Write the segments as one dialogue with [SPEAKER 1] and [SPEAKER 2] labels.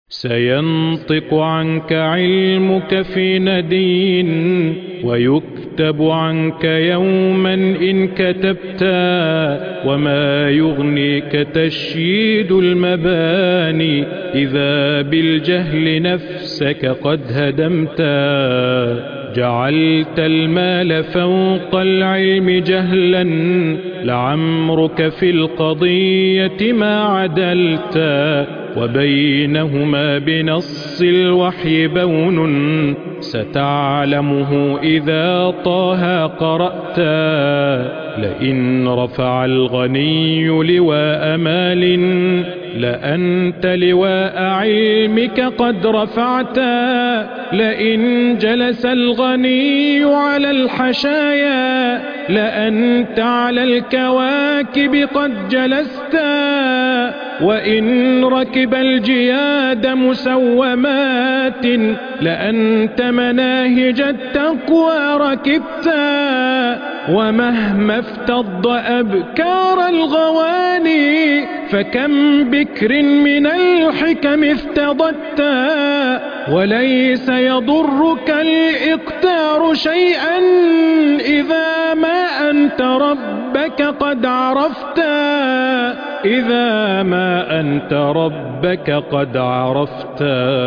[SPEAKER 1] سينطق عنك علمك في ندين ويكتب عنك يوما إن كتبت وما يغنيك تشييد المباني إذا بالجهل نفسك قد هدمت جعلت المال فوق العلم جهلا لعمرك في القضية ما عدلت وبينهما بنص الوحي بون ستعلمه إذا طه قرأت لئن رفع الغني لواء مال لأنت لواء علمك قد رفعت لئن جلس الغني على الحشايا لأنت على الكواكب قد جلست وإن ركب الجياد مسومات لأنت مناهج التقوى ركبت ومهما افتض أبكار الغواني فكم بكر من الحكم افتضت وليس يضرك الإقتار شيئا إذا ما أنت ربك قد عرفت إذا ما أنت ربك قد عرفت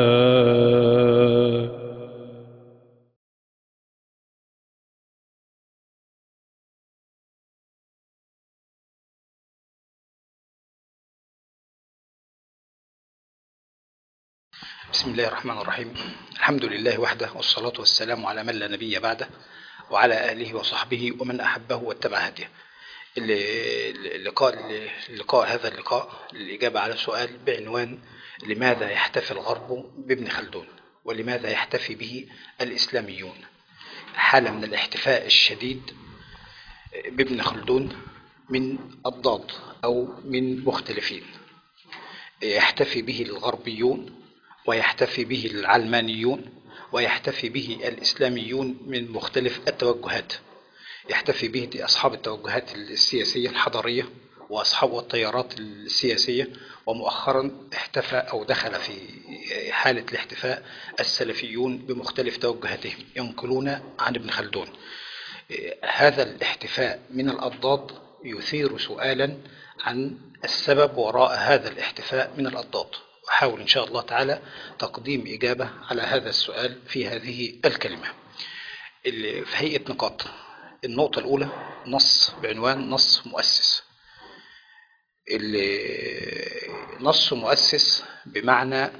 [SPEAKER 2] بسم الله الرحمن الرحيم الحمد لله وحده والصلاة والسلام على من لا نبي بعده وعلى آله وصحبه ومن أحبه واتبع هديه اللقاء اللقاء هذا اللقاء للإجابة على سؤال بعنوان لماذا يحتفي الغرب بابن خلدون ولماذا يحتفي به الإسلاميون حالة من الاحتفاء الشديد بابن خلدون من الضاد أو من مختلفين يحتفي به الغربيون ويحتفي به العلمانيون ويحتفي به الإسلاميون من مختلف التوجهات يحتفي به أصحاب التوجهات السياسية الحضارية وأصحاب التيارات السياسية ومؤخرا احتفى أو دخل في حالة الاحتفاء السلفيون بمختلف توجهاتهم ينقلون عن ابن خلدون هذا الاحتفاء من الأضداد يثير سؤالا عن السبب وراء هذا الاحتفاء من الأضداد أحاول إن شاء الله تعالى تقديم إجابة على هذا السؤال في هذه الكلمة في هيئة نقاط النقطة الأولى نص بعنوان نص مؤسس نص مؤسس بمعنى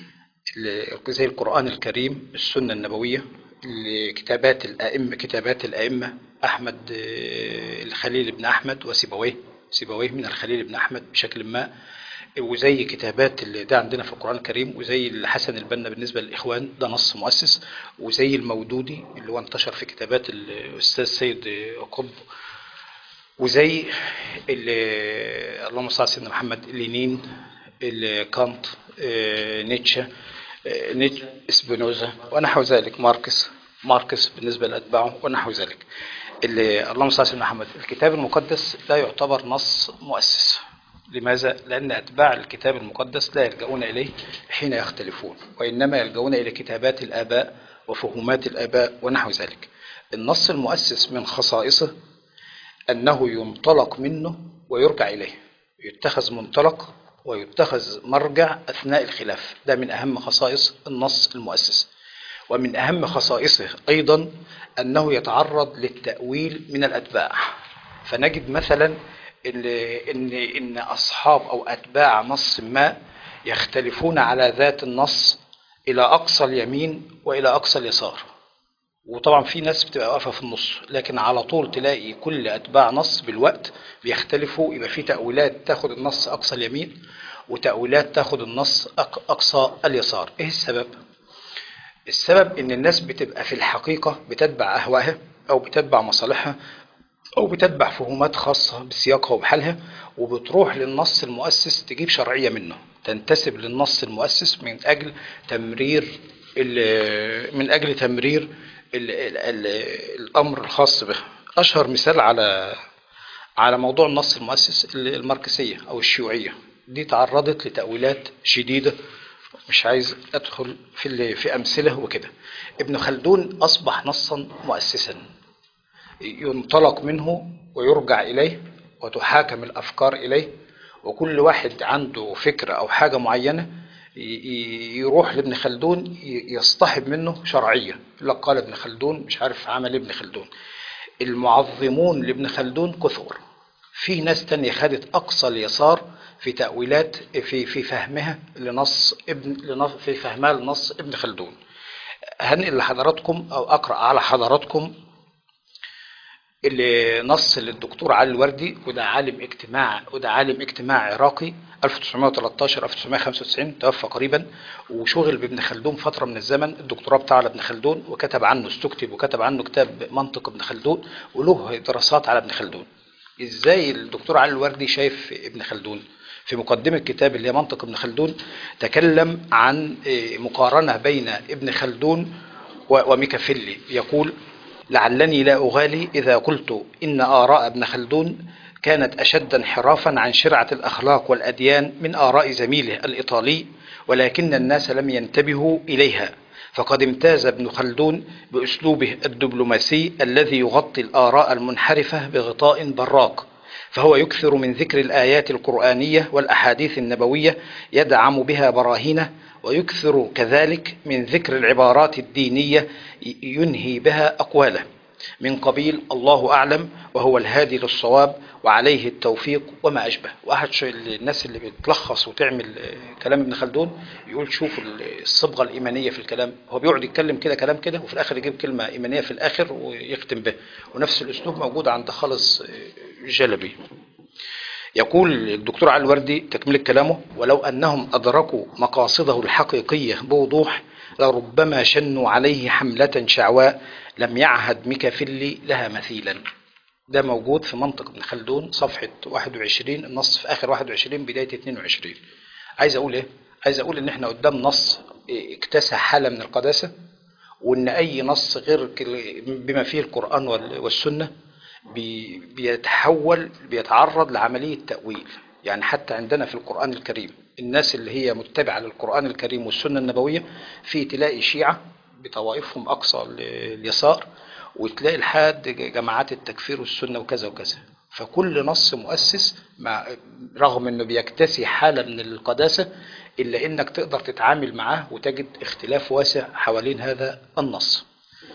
[SPEAKER 2] زي القرآن الكريم السنة النبوية لكتابات الأئمة كتابات الأئمة أحمد الخليل بن أحمد وسيبويه سيبويه من الخليل بن أحمد بشكل ما وزي كتابات اللي ده عندنا في القرآن الكريم وزي الحسن البنا بالنسبة للإخوان ده نص مؤسس وزي المودودي اللي هو انتشر في كتابات الأستاذ سيد قطب وزي اللهم صل على سيدنا محمد لينين كانت نيتشه نيتشه سبينوزا ونحو ذلك ماركس ماركس بالنسبة لأتباعه ونحو ذلك اللهم صل على سيدنا محمد الكتاب المقدس لا يعتبر نص مؤسس لماذا؟ لأن أتباع الكتاب المقدس لا يلجؤون إليه حين يختلفون وإنما يلجؤون إلى كتابات الآباء وفهومات الآباء ونحو ذلك النص المؤسس من خصائصه أنه ينطلق منه ويرجع إليه يتخذ منطلق ويتخذ مرجع أثناء الخلاف ده من أهم خصائص النص المؤسس ومن أهم خصائصه أيضا أنه يتعرض للتأويل من الأتباع فنجد مثلا إن, إن, إن أصحاب أو أتباع نص ما يختلفون على ذات النص إلى أقصى اليمين وإلى أقصى اليسار وطبعا في ناس بتبقى واقفة في النص لكن على طول تلاقي كل أتباع نص بالوقت بيختلفوا يبقى في تأويلات تاخد النص أقصى اليمين وتأويلات تاخد النص أقصى اليسار إيه السبب؟ السبب إن الناس بتبقى في الحقيقة بتتبع أهواها أو بتتبع مصالحها أو بتتبع فهومات خاصة بسياقها وبحالها وبتروح للنص المؤسس تجيب شرعية منه تنتسب للنص المؤسس من أجل تمرير من أجل تمرير ال ال ال الأمر الخاص به أشهر مثال على على موضوع النص المؤسس الماركسية أو الشيوعية دي تعرضت لتأويلات شديدة مش عايز ادخل في اللي في امثله وكده ابن خلدون اصبح نصا مؤسسا ينطلق منه ويرجع اليه وتحاكم الافكار اليه وكل واحد عنده فكره او حاجه معينه ي- ي- يروح لابن خلدون ي- يصطحب منه شرعيه يقول لك قال ابن خلدون مش عارف عمل إيه ابن خلدون المعظمون لابن خلدون كثر في ناس تانية خدت أقصى اليسار في تأويلات في في فهمها لنص ابن لنص في فهمها لنص ابن خلدون هنقل لحضراتكم أو أقرأ على حضراتكم اللي نص للدكتور علي الوردي وده عالم اجتماع وده عالم اجتماع عراقي 1913 1995 توفى قريبا وشغل بابن خلدون فتره من الزمن الدكتوراه بتاعه على ابن خلدون وكتب عنه استكتب وكتب عنه كتاب منطق ابن خلدون وله دراسات على ابن خلدون ازاي الدكتور علي الوردي شايف ابن خلدون في مقدمة كتاب اللي هي منطق ابن خلدون تكلم عن إيه، مقارنة بين ابن خلدون و- وميكافيلي يقول لعلني لا أغالي إذا قلت إن آراء ابن خلدون كانت أشد انحرافا عن شرعة الأخلاق والأديان من آراء زميله الإيطالي ولكن الناس لم ينتبهوا إليها فقد امتاز ابن خلدون بأسلوبه الدبلوماسي الذي يغطي الآراء المنحرفة بغطاء براق فهو يكثر من ذكر الآيات القرآنية والأحاديث النبوية يدعم بها براهينه ويكثر كذلك من ذكر العبارات الدينية ينهي بها أقواله من قبيل الله أعلم وهو الهادي للصواب وعليه التوفيق وما أشبه وأحد شو- الناس اللي بتلخص وتعمل آه، كلام ابن خلدون يقول شوفوا الصبغة الإيمانية في الكلام هو بيقعد يتكلم كده كلام كده وفي الآخر يجيب كلمة إيمانية في الآخر ويختم به ونفس الأسلوب موجود عند خالص آه، جلبي يقول الدكتور علي الوردي تكملة كلامه ولو أنهم أدركوا مقاصده الحقيقية بوضوح لربما شنوا عليه حملة شعواء لم يعهد ميكافيلي لها مثيلا ده موجود في منطق ابن خلدون صفحة 21 النص في آخر 21 بداية 22 عايز أقول إيه؟ عايز أقول إن إحنا قدام نص اكتسى حالة من القداسة وإن أي نص غير كل- بما فيه القرآن وال- والسنة بي- بيتحول بيتعرض لعملية تأويل يعني حتى عندنا في القرآن الكريم الناس اللي هي متبعة للقرآن الكريم والسنة النبوية في تلاقي شيعة بطوائفهم أقصى ال- اليسار وتلاقي الحاد جماعات التكفير والسنة وكذا وكذا فكل نص مؤسس مع رغم انه بيكتسي حالة من القداسة الا انك تقدر تتعامل معاه وتجد اختلاف واسع حوالين هذا النص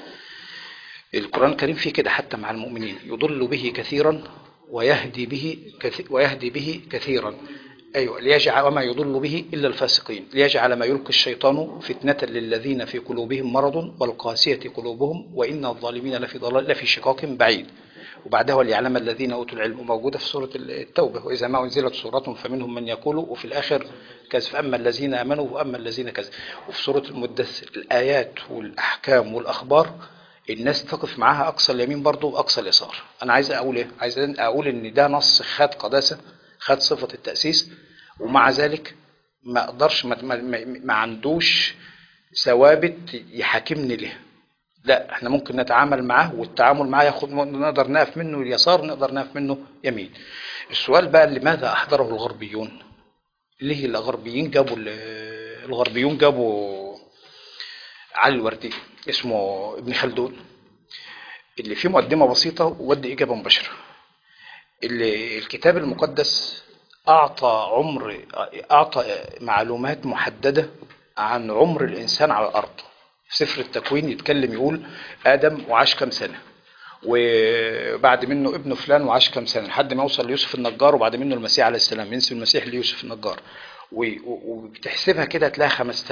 [SPEAKER 2] القرآن الكريم فيه كده حتى مع المؤمنين يضل به كثيرا ويهدي به كثير ويهدي به كثيرا أيوة ليجعل وما يضل به إلا الفاسقين ليجعل ما يلقي الشيطان فتنة للذين في قلوبهم مرض والقاسية قلوبهم وإن الظالمين لفي ضلال لفي شقاق بعيد وبعدها وليعلم الذين أوتوا العلم موجودة في سورة التوبة وإذا ما أنزلت سورة فمنهم من يقول وفي الآخر كذا فأما الذين آمنوا وأما الذين كذا وفي سورة المدثر الآيات والأحكام والأخبار الناس تقف معاها اقصى اليمين برضه واقصى اليسار انا عايز اقول ايه عايز اقول ان ده نص خد قداسه خد صفه التاسيس ومع ذلك ما اقدرش ما, ما, ما- ما عندوش ثوابت يحاكمني له لا احنا ممكن نتعامل معاه والتعامل معاه ياخد نقدر نقف منه اليسار ونقدر نقف منه يمين السؤال بقى لماذا احضره الغربيون ليه الغربيين جابوا ال- الغربيون جابوا علي الوردي اسمه ابن خلدون اللي فيه مقدمة بسيطة وودي إجابة مباشرة اللي الكتاب المقدس أعطى عمر أعطى معلومات محددة عن عمر الإنسان على الأرض في سفر التكوين يتكلم يقول آدم وعاش كام سنة وبعد منه ابنه فلان وعاش كام سنة لحد ما يوصل ليوسف النجار وبعد منه المسيح عليه السلام ينسب المسيح ليوسف النجار و- و- وبتحسبها كده تلاقي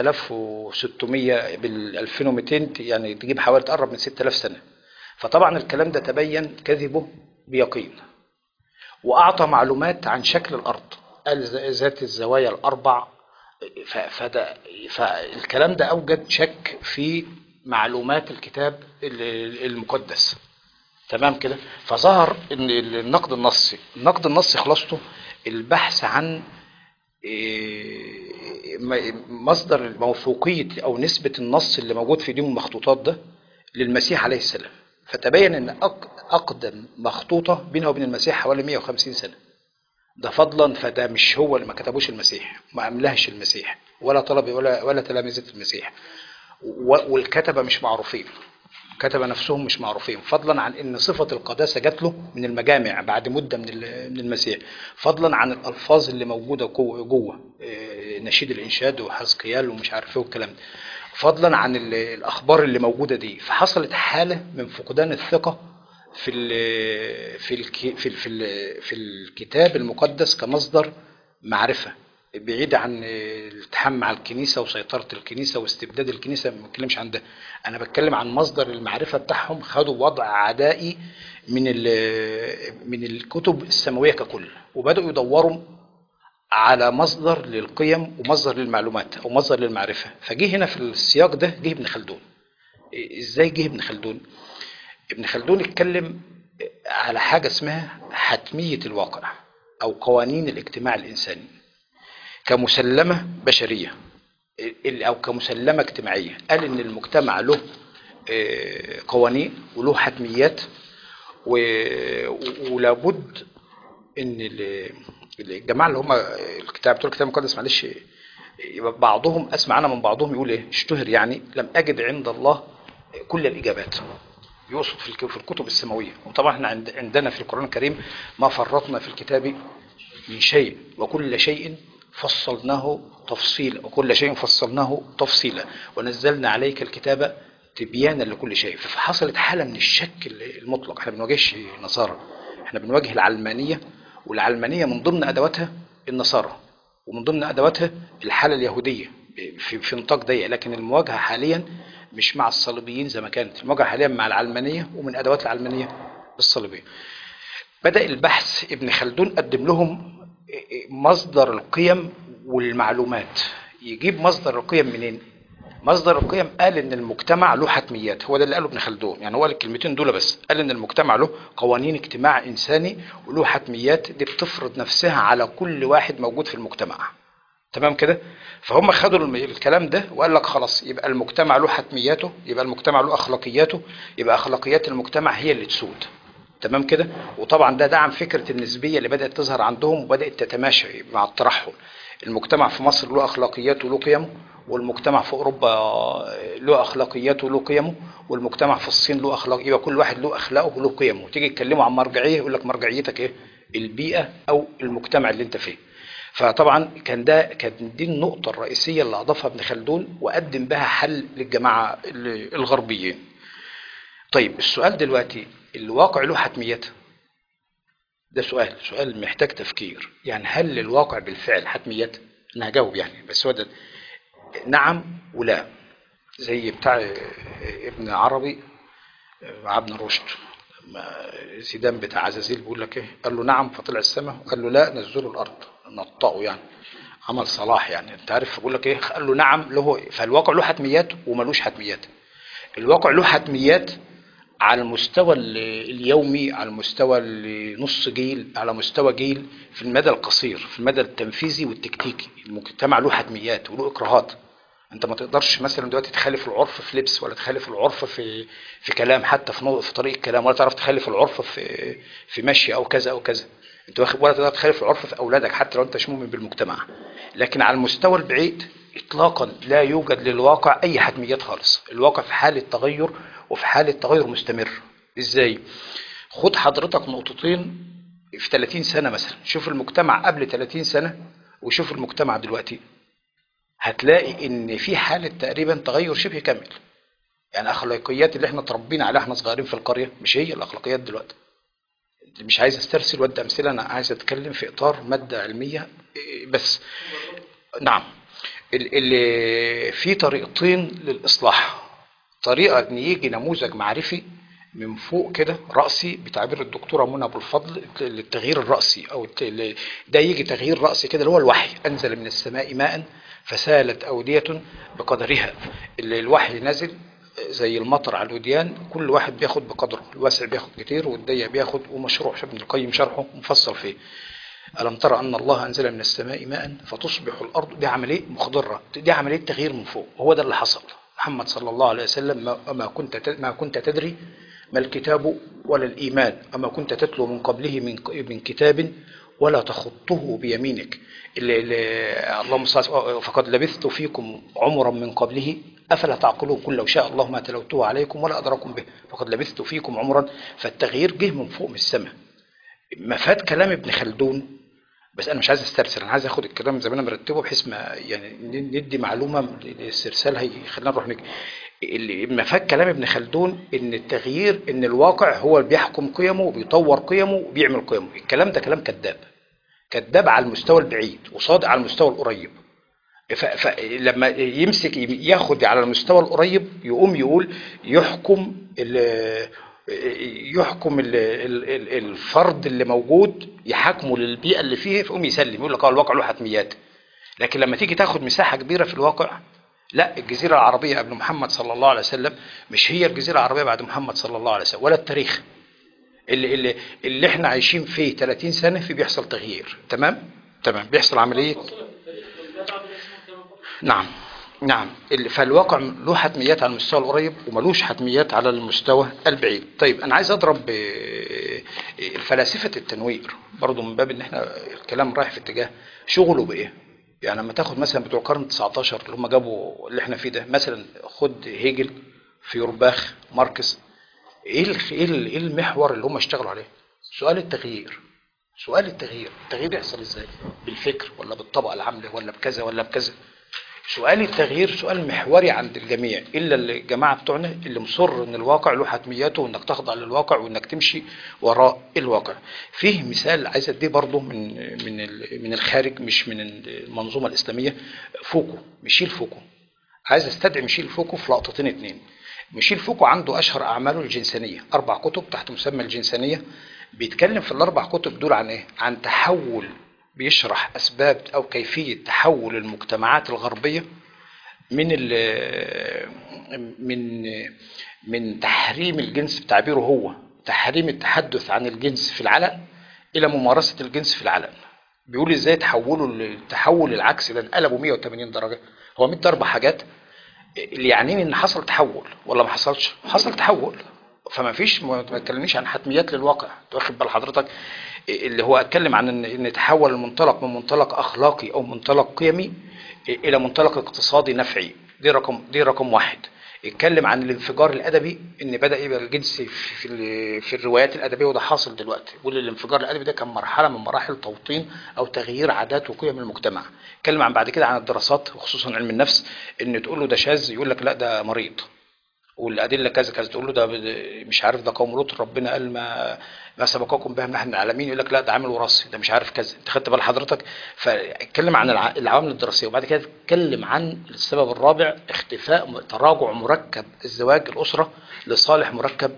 [SPEAKER 2] 5600 بال 2200 يعني تجيب حوالي تقرب من 6000 سنة فطبعا الكلام ده تبين كذبه بيقين وأعطى معلومات عن شكل الأرض قال ذ- ذات الزوايا الأربع ف- فده فالكلام ده أوجد شك في معلومات الكتاب ال- المقدس تمام كده فظهر ان النقد النصي النقد النصي خلاصته البحث عن إيه، م- مصدر موثوقية أو نسبة النص اللي موجود في دين المخطوطات ده للمسيح عليه السلام فتبين أن أق- أقدم مخطوطة بينها وبين المسيح حوالي 150 سنة ده فضلا فده مش هو اللي ما كتبوش المسيح ما أملهش المسيح ولا طلبة ولا ولا تلامذة المسيح و- والكتبة مش معروفين كتبة نفسهم مش معروفين فضلا عن ان صفة القداسة جات له من المجامع بعد مدة من ال- من المسيح فضلا عن الالفاظ اللي موجودة جوه جوه آه، نشيد الانشاد وحزقيال ومش عارف ايه والكلام ده فضلا عن ال- الاخبار اللي موجودة دي فحصلت حالة من فقدان الثقة في ال في ال في ال في, ال في الكتاب المقدس كمصدر معرفة بعيد عن الالتحام مع الكنيسة وسيطرة الكنيسة واستبداد الكنيسة ما بتكلمش عن ده أنا بتكلم عن مصدر المعرفة بتاعهم خدوا وضع عدائي من ال- من الكتب السماوية ككل وبدأوا يدوروا على مصدر للقيم ومصدر للمعلومات أو مصدر للمعرفة فجه هنا في السياق ده جه ابن خلدون إزاي جه ابن خلدون ابن خلدون اتكلم على حاجة اسمها حتمية الواقع أو قوانين الاجتماع الإنساني كمسلمة بشرية ال- أو كمسلمة اجتماعية قال إن المجتمع له آه، قوانين وله حتميات و- و- ولابد إن ال- الجماعة اللي هم الكتاب بتوع الكتاب المقدس معلش يبقى بعضهم أسمع أنا من بعضهم يقول إيه اشتهر يعني لم أجد عند الله كل الإجابات يقصد في الك- في الكتب السماوية وطبعا احنا عند- عندنا في القرآن الكريم ما فرطنا في الكتاب من شيء وكل شيء فصلناه تفصيلا وكل شيء فصلناه تفصيلا ونزلنا عليك الكتاب تبيانا لكل شيء فحصلت حالة من الشك المطلق احنا بنواجهش نصارى احنا بنواجه العلمانية والعلمانية من ضمن أدواتها النصارى ومن ضمن أدواتها الحالة اليهودية في, في نطاق ضيق لكن المواجهة حاليا مش مع الصليبيين زي ما كانت المواجهة حاليا مع العلمانية ومن أدوات العلمانية الصليبية بدأ البحث ابن خلدون قدم لهم مصدر القيم والمعلومات يجيب مصدر القيم منين مصدر القيم قال ان المجتمع له حتميات هو ده اللي قاله ابن خلدون يعني هو قال الكلمتين دول بس قال ان المجتمع له قوانين اجتماع انساني وله حتميات دي بتفرض نفسها على كل واحد موجود في المجتمع تمام كده فهم خدوا الم- الكلام ده وقال لك خلاص يبقى المجتمع له حتمياته يبقى المجتمع له اخلاقياته يبقى اخلاقيات المجتمع هي اللي تسود تمام كده وطبعا ده دعم فكره النسبيه اللي بدات تظهر عندهم وبدات تتماشى مع الترحل المجتمع في مصر له اخلاقياته وله قيمه والمجتمع في اوروبا له اخلاقياته وله قيمه والمجتمع في الصين له اخلاق يبقى كل واحد له اخلاقه وله قيمه تيجي تكلمه عن مرجعيه يقول لك مرجعيتك ايه البيئه او المجتمع اللي انت فيه فطبعا كان ده كان دي النقطة الرئيسية اللي أضافها ابن خلدون وقدم بها حل للجماعة ال- الغربيين. طيب السؤال دلوقتي الواقع له حتميات؟ ده سؤال سؤال محتاج تفكير يعني هل للواقع بالفعل حتميات؟ أنا هجاوب يعني بس هو ده نعم ولا زي بتاع ابن عربي مع ابن رشد لما زيدان بتاع عزازيل بيقول لك ايه قال له نعم فطلع السماء قال له لا نزلوا الارض نطقوا يعني عمل صلاح يعني انت عارف بقول لك ايه قال له نعم له فالواقع له حتميات وملوش حتميات الواقع له حتميات على المستوى ال- اليومي على المستوى نص جيل على مستوى جيل في المدى القصير في المدى التنفيذي والتكتيكي المجتمع له حتميات وله اكراهات انت ما تقدرش مثلا دلوقتي تخالف العرف في لبس ولا تخالف العرف في في كلام حتى في نو- في طريقه كلام ولا تعرف تخالف العرف في في مشي او كذا او كذا انت واخد ولا تقدر تخالف العرف في اولادك حتى لو انت مش مؤمن بالمجتمع لكن على المستوى البعيد اطلاقا لا يوجد للواقع اي حتميات خالص الواقع في حاله تغير وفي حاله تغير مستمر ازاي خد حضرتك نقطتين في 30 سنه مثلا شوف المجتمع قبل 30 سنه وشوف المجتمع دلوقتي هتلاقي ان في حاله تقريبا تغير شبه كامل يعني اخلاقيات اللي احنا اتربينا عليها احنا صغيرين في القريه مش هي الاخلاقيات دلوقتي مش عايز استرسل وادي امثله انا عايز اتكلم في اطار ماده علميه إيه، بس نعم ال- ال- في طريقتين للاصلاح طريقه ان يجي نموذج معرفي من فوق كده راسي بتعبير الدكتوره منى ابو الفضل للتغيير الراسي او الت- ل- ده يجي تغيير راسي كده اللي هو الوحي انزل من السماء ماء فسالت اوديه بقدرها اللي الوحي نزل زي المطر على الوديان كل واحد بياخد بقدره الواسع بياخد كتير والضيق بياخد ومشروع شيخ ابن القيم شرحه مفصل فيه ألم ترى أن الله أنزل من السماء ماء فتصبح الأرض دي عملية مخضرة دي عملية تغيير من فوق وهو ده اللي حصل محمد صلى الله عليه وسلم ما- ما كنت ت- ما كنت تدري ما الكتاب ولا الإيمان أما كنت تتلو من قبله من ك- من كتاب ولا تخطه بيمينك اللي اللي اللهم صل على- فقد لبثت فيكم عمرا من قبله افلا تعقلون قل لو شاء الله ما تلوته عليكم ولا ادراكم به فقد لبثت فيكم عمرا فالتغيير جه من فوق من السماء مفاد كلام ابن خلدون بس انا مش عايز استرسل انا عايز اخد الكلام زي ما انا مرتبه بحيث ما يعني ن- ندي معلومه الاسترسال هيخلينا نروح نك... اللي مفاد كلام ابن خلدون ان التغيير ان الواقع هو اللي بيحكم قيمه وبيطور قيمه وبيعمل قيمه الكلام ده كلام كذاب كذاب على المستوى البعيد وصادق على المستوى القريب ف- فلما يمسك ياخد على المستوى القريب يقوم يقول يحكم ال- يحكم ال- ال- ال- الفرد اللي موجود يحاكمه للبيئه اللي فيه فيقوم يسلم يقول لك اه الواقع له حتميات لكن لما تيجي تاخد مساحه كبيره في الواقع لا الجزيره العربيه قبل محمد صلى الله عليه وسلم مش هي الجزيره العربيه بعد محمد صلى الله عليه وسلم ولا التاريخ اللي اللي اللي احنا عايشين فيه 30 سنه في بيحصل تغيير تمام تمام بيحصل عمليه نعم نعم ال- فالواقع له حتميات على المستوى القريب وملوش حتميات على المستوى البعيد طيب انا عايز اضرب آه، آه، فلاسفه التنوير برضو من باب ان احنا الكلام رايح في اتجاه شغله بايه يعني لما تاخد مثلا بتوع القرن 19 اللي هم جابوا اللي احنا فيه ده مثلا خد هيجل فيورباخ ماركس ايه الخ- ايه ال- إيه المحور اللي هم اشتغلوا عليه سؤال التغيير سؤال التغيير التغيير يحصل ازاي بالفكر ولا بالطبقه العامله ولا بكذا ولا بكذا سؤال التغيير سؤال محوري عند الجميع الا الجماعه بتوعنا اللي مصر ان الواقع له حتمياته وانك تخضع للواقع وانك تمشي وراء الواقع. فيه مثال عايز اديه برضه من من ال- من الخارج مش من المنظومه الاسلاميه فوكو ميشيل فوكو. عايز استدعي ميشيل فوكو في لقطتين اتنين. ميشيل فوكو عنده اشهر اعماله الجنسانيه، اربع كتب تحت مسمى الجنسانيه بيتكلم في الاربع كتب دول عن ايه؟ عن تحول بيشرح اسباب او كيفيه تحول المجتمعات الغربيه من ال من من تحريم الجنس بتعبيره هو تحريم التحدث عن الجنس في العلن الى ممارسه الجنس في العلن بيقول ازاي تحولوا التحول العكسي ده انقلبوا 180 درجه هو مدي اربع حاجات اللي يعنيني ان حصل تحول ولا ما حصلش حصل تحول فما فيش ما تكلمنيش عن حتميات للواقع أنت واخد بال حضرتك اللي هو اتكلم عن ان ان تحول المنطلق من منطلق اخلاقي او منطلق قيمي الى منطلق اقتصادي نفعي دي رقم دي رقم واحد اتكلم عن الانفجار الادبي ان بدا يبقى الجنس في في, ال- في الروايات الادبيه وده حاصل دلوقتي يقول الانفجار الادبي ده كان مرحله من مراحل توطين او تغيير عادات وقيم المجتمع اتكلم عن بعد كده عن الدراسات وخصوصا علم النفس ان تقول له ده شاذ يقول لك لا ده مريض والادله كذا كذا تقول له ده ب- مش عارف ده قوم لوط ربنا قال ما ما سبقكم بها من احد العالمين يقول لك لا ده عامل وراثي ده مش عارف كذا انت خدت بال حضرتك فاتكلم عن الع- العوامل الدراسيه وبعد كده اتكلم عن السبب الرابع اختفاء م- تراجع مركب الزواج الاسره لصالح مركب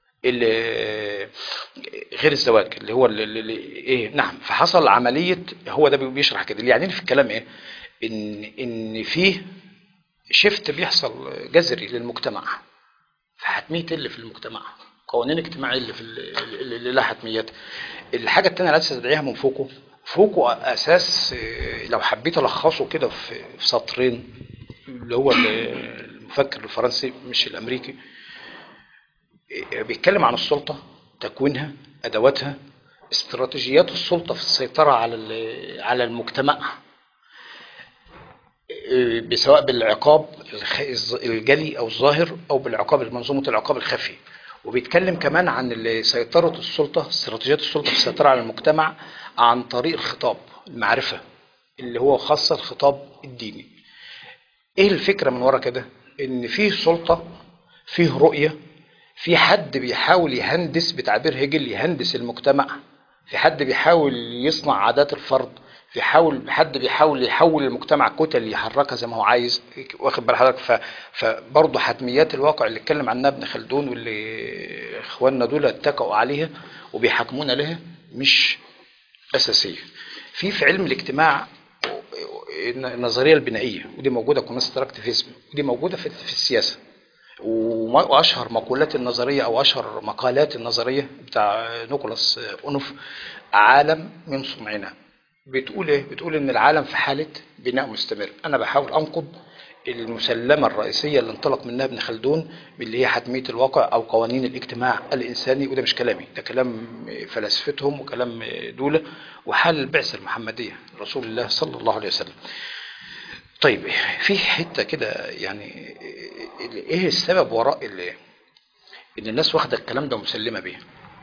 [SPEAKER 2] ال- غير الزواج اللي هو اللي اللي ايه نعم فحصل عمليه هو ده بي- بيشرح كده اللي يعني في الكلام ايه ان ان فيه شفت بيحصل جذري للمجتمع فحتميه اللي في المجتمع قوانين اجتماعيه اللي في ال- اللي اللي لها حتميات الحاجه الثانيه اللي عايز استدعيها من فوكو فوكو اساس آه، لو حبيت الخصه كده في في سطرين اللي هو ال- المفكر الفرنسي مش الامريكي آه، بيتكلم عن السلطه تكوينها ادواتها استراتيجيات السلطه في السيطره على ال- على المجتمع سواء بالعقاب الخ- الز- الجلي او الظاهر او بالعقاب منظومه العقاب الخفي وبيتكلم كمان عن ال- سيطره السلطه استراتيجيات السلطه في السيطره على المجتمع عن طريق الخطاب المعرفه اللي هو خاصه الخطاب الديني ايه الفكره من ورا كده ان فيه سلطه فيه رؤيه في حد بيحاول يهندس بتعبير هيجل يهندس المجتمع في حد بيحاول يصنع عادات الفرد في حاول حد بيحاول يحول المجتمع كتل يحركها زي ما هو عايز واخد بال حضرتك ف- فبرضه حتميات الواقع اللي اتكلم عنها ابن خلدون واللي اخواننا دول اتكئوا عليها وبيحاكمونا لها مش اساسيه في في علم الاجتماع النظريه البنائيه ودي موجوده كونستراكتيفيزم ودي موجوده في في السياسه وما- واشهر مقولات النظريه او اشهر مقالات النظريه بتاع نيكولاس اونوف عالم من صنعنا بتقول ايه بتقول ان العالم في حاله بناء مستمر انا بحاول انقض المسلمة الرئيسية اللي انطلق منها ابن خلدون اللي هي حتمية الواقع أو قوانين الاجتماع الإنساني وده مش كلامي ده كلام فلاسفتهم وكلام دولة وحال البعثة المحمدية رسول الله صلى الله عليه وسلم طيب في حتة كده يعني ايه السبب وراء اللي ان الناس واخدة الكلام ده ومسلمة بيه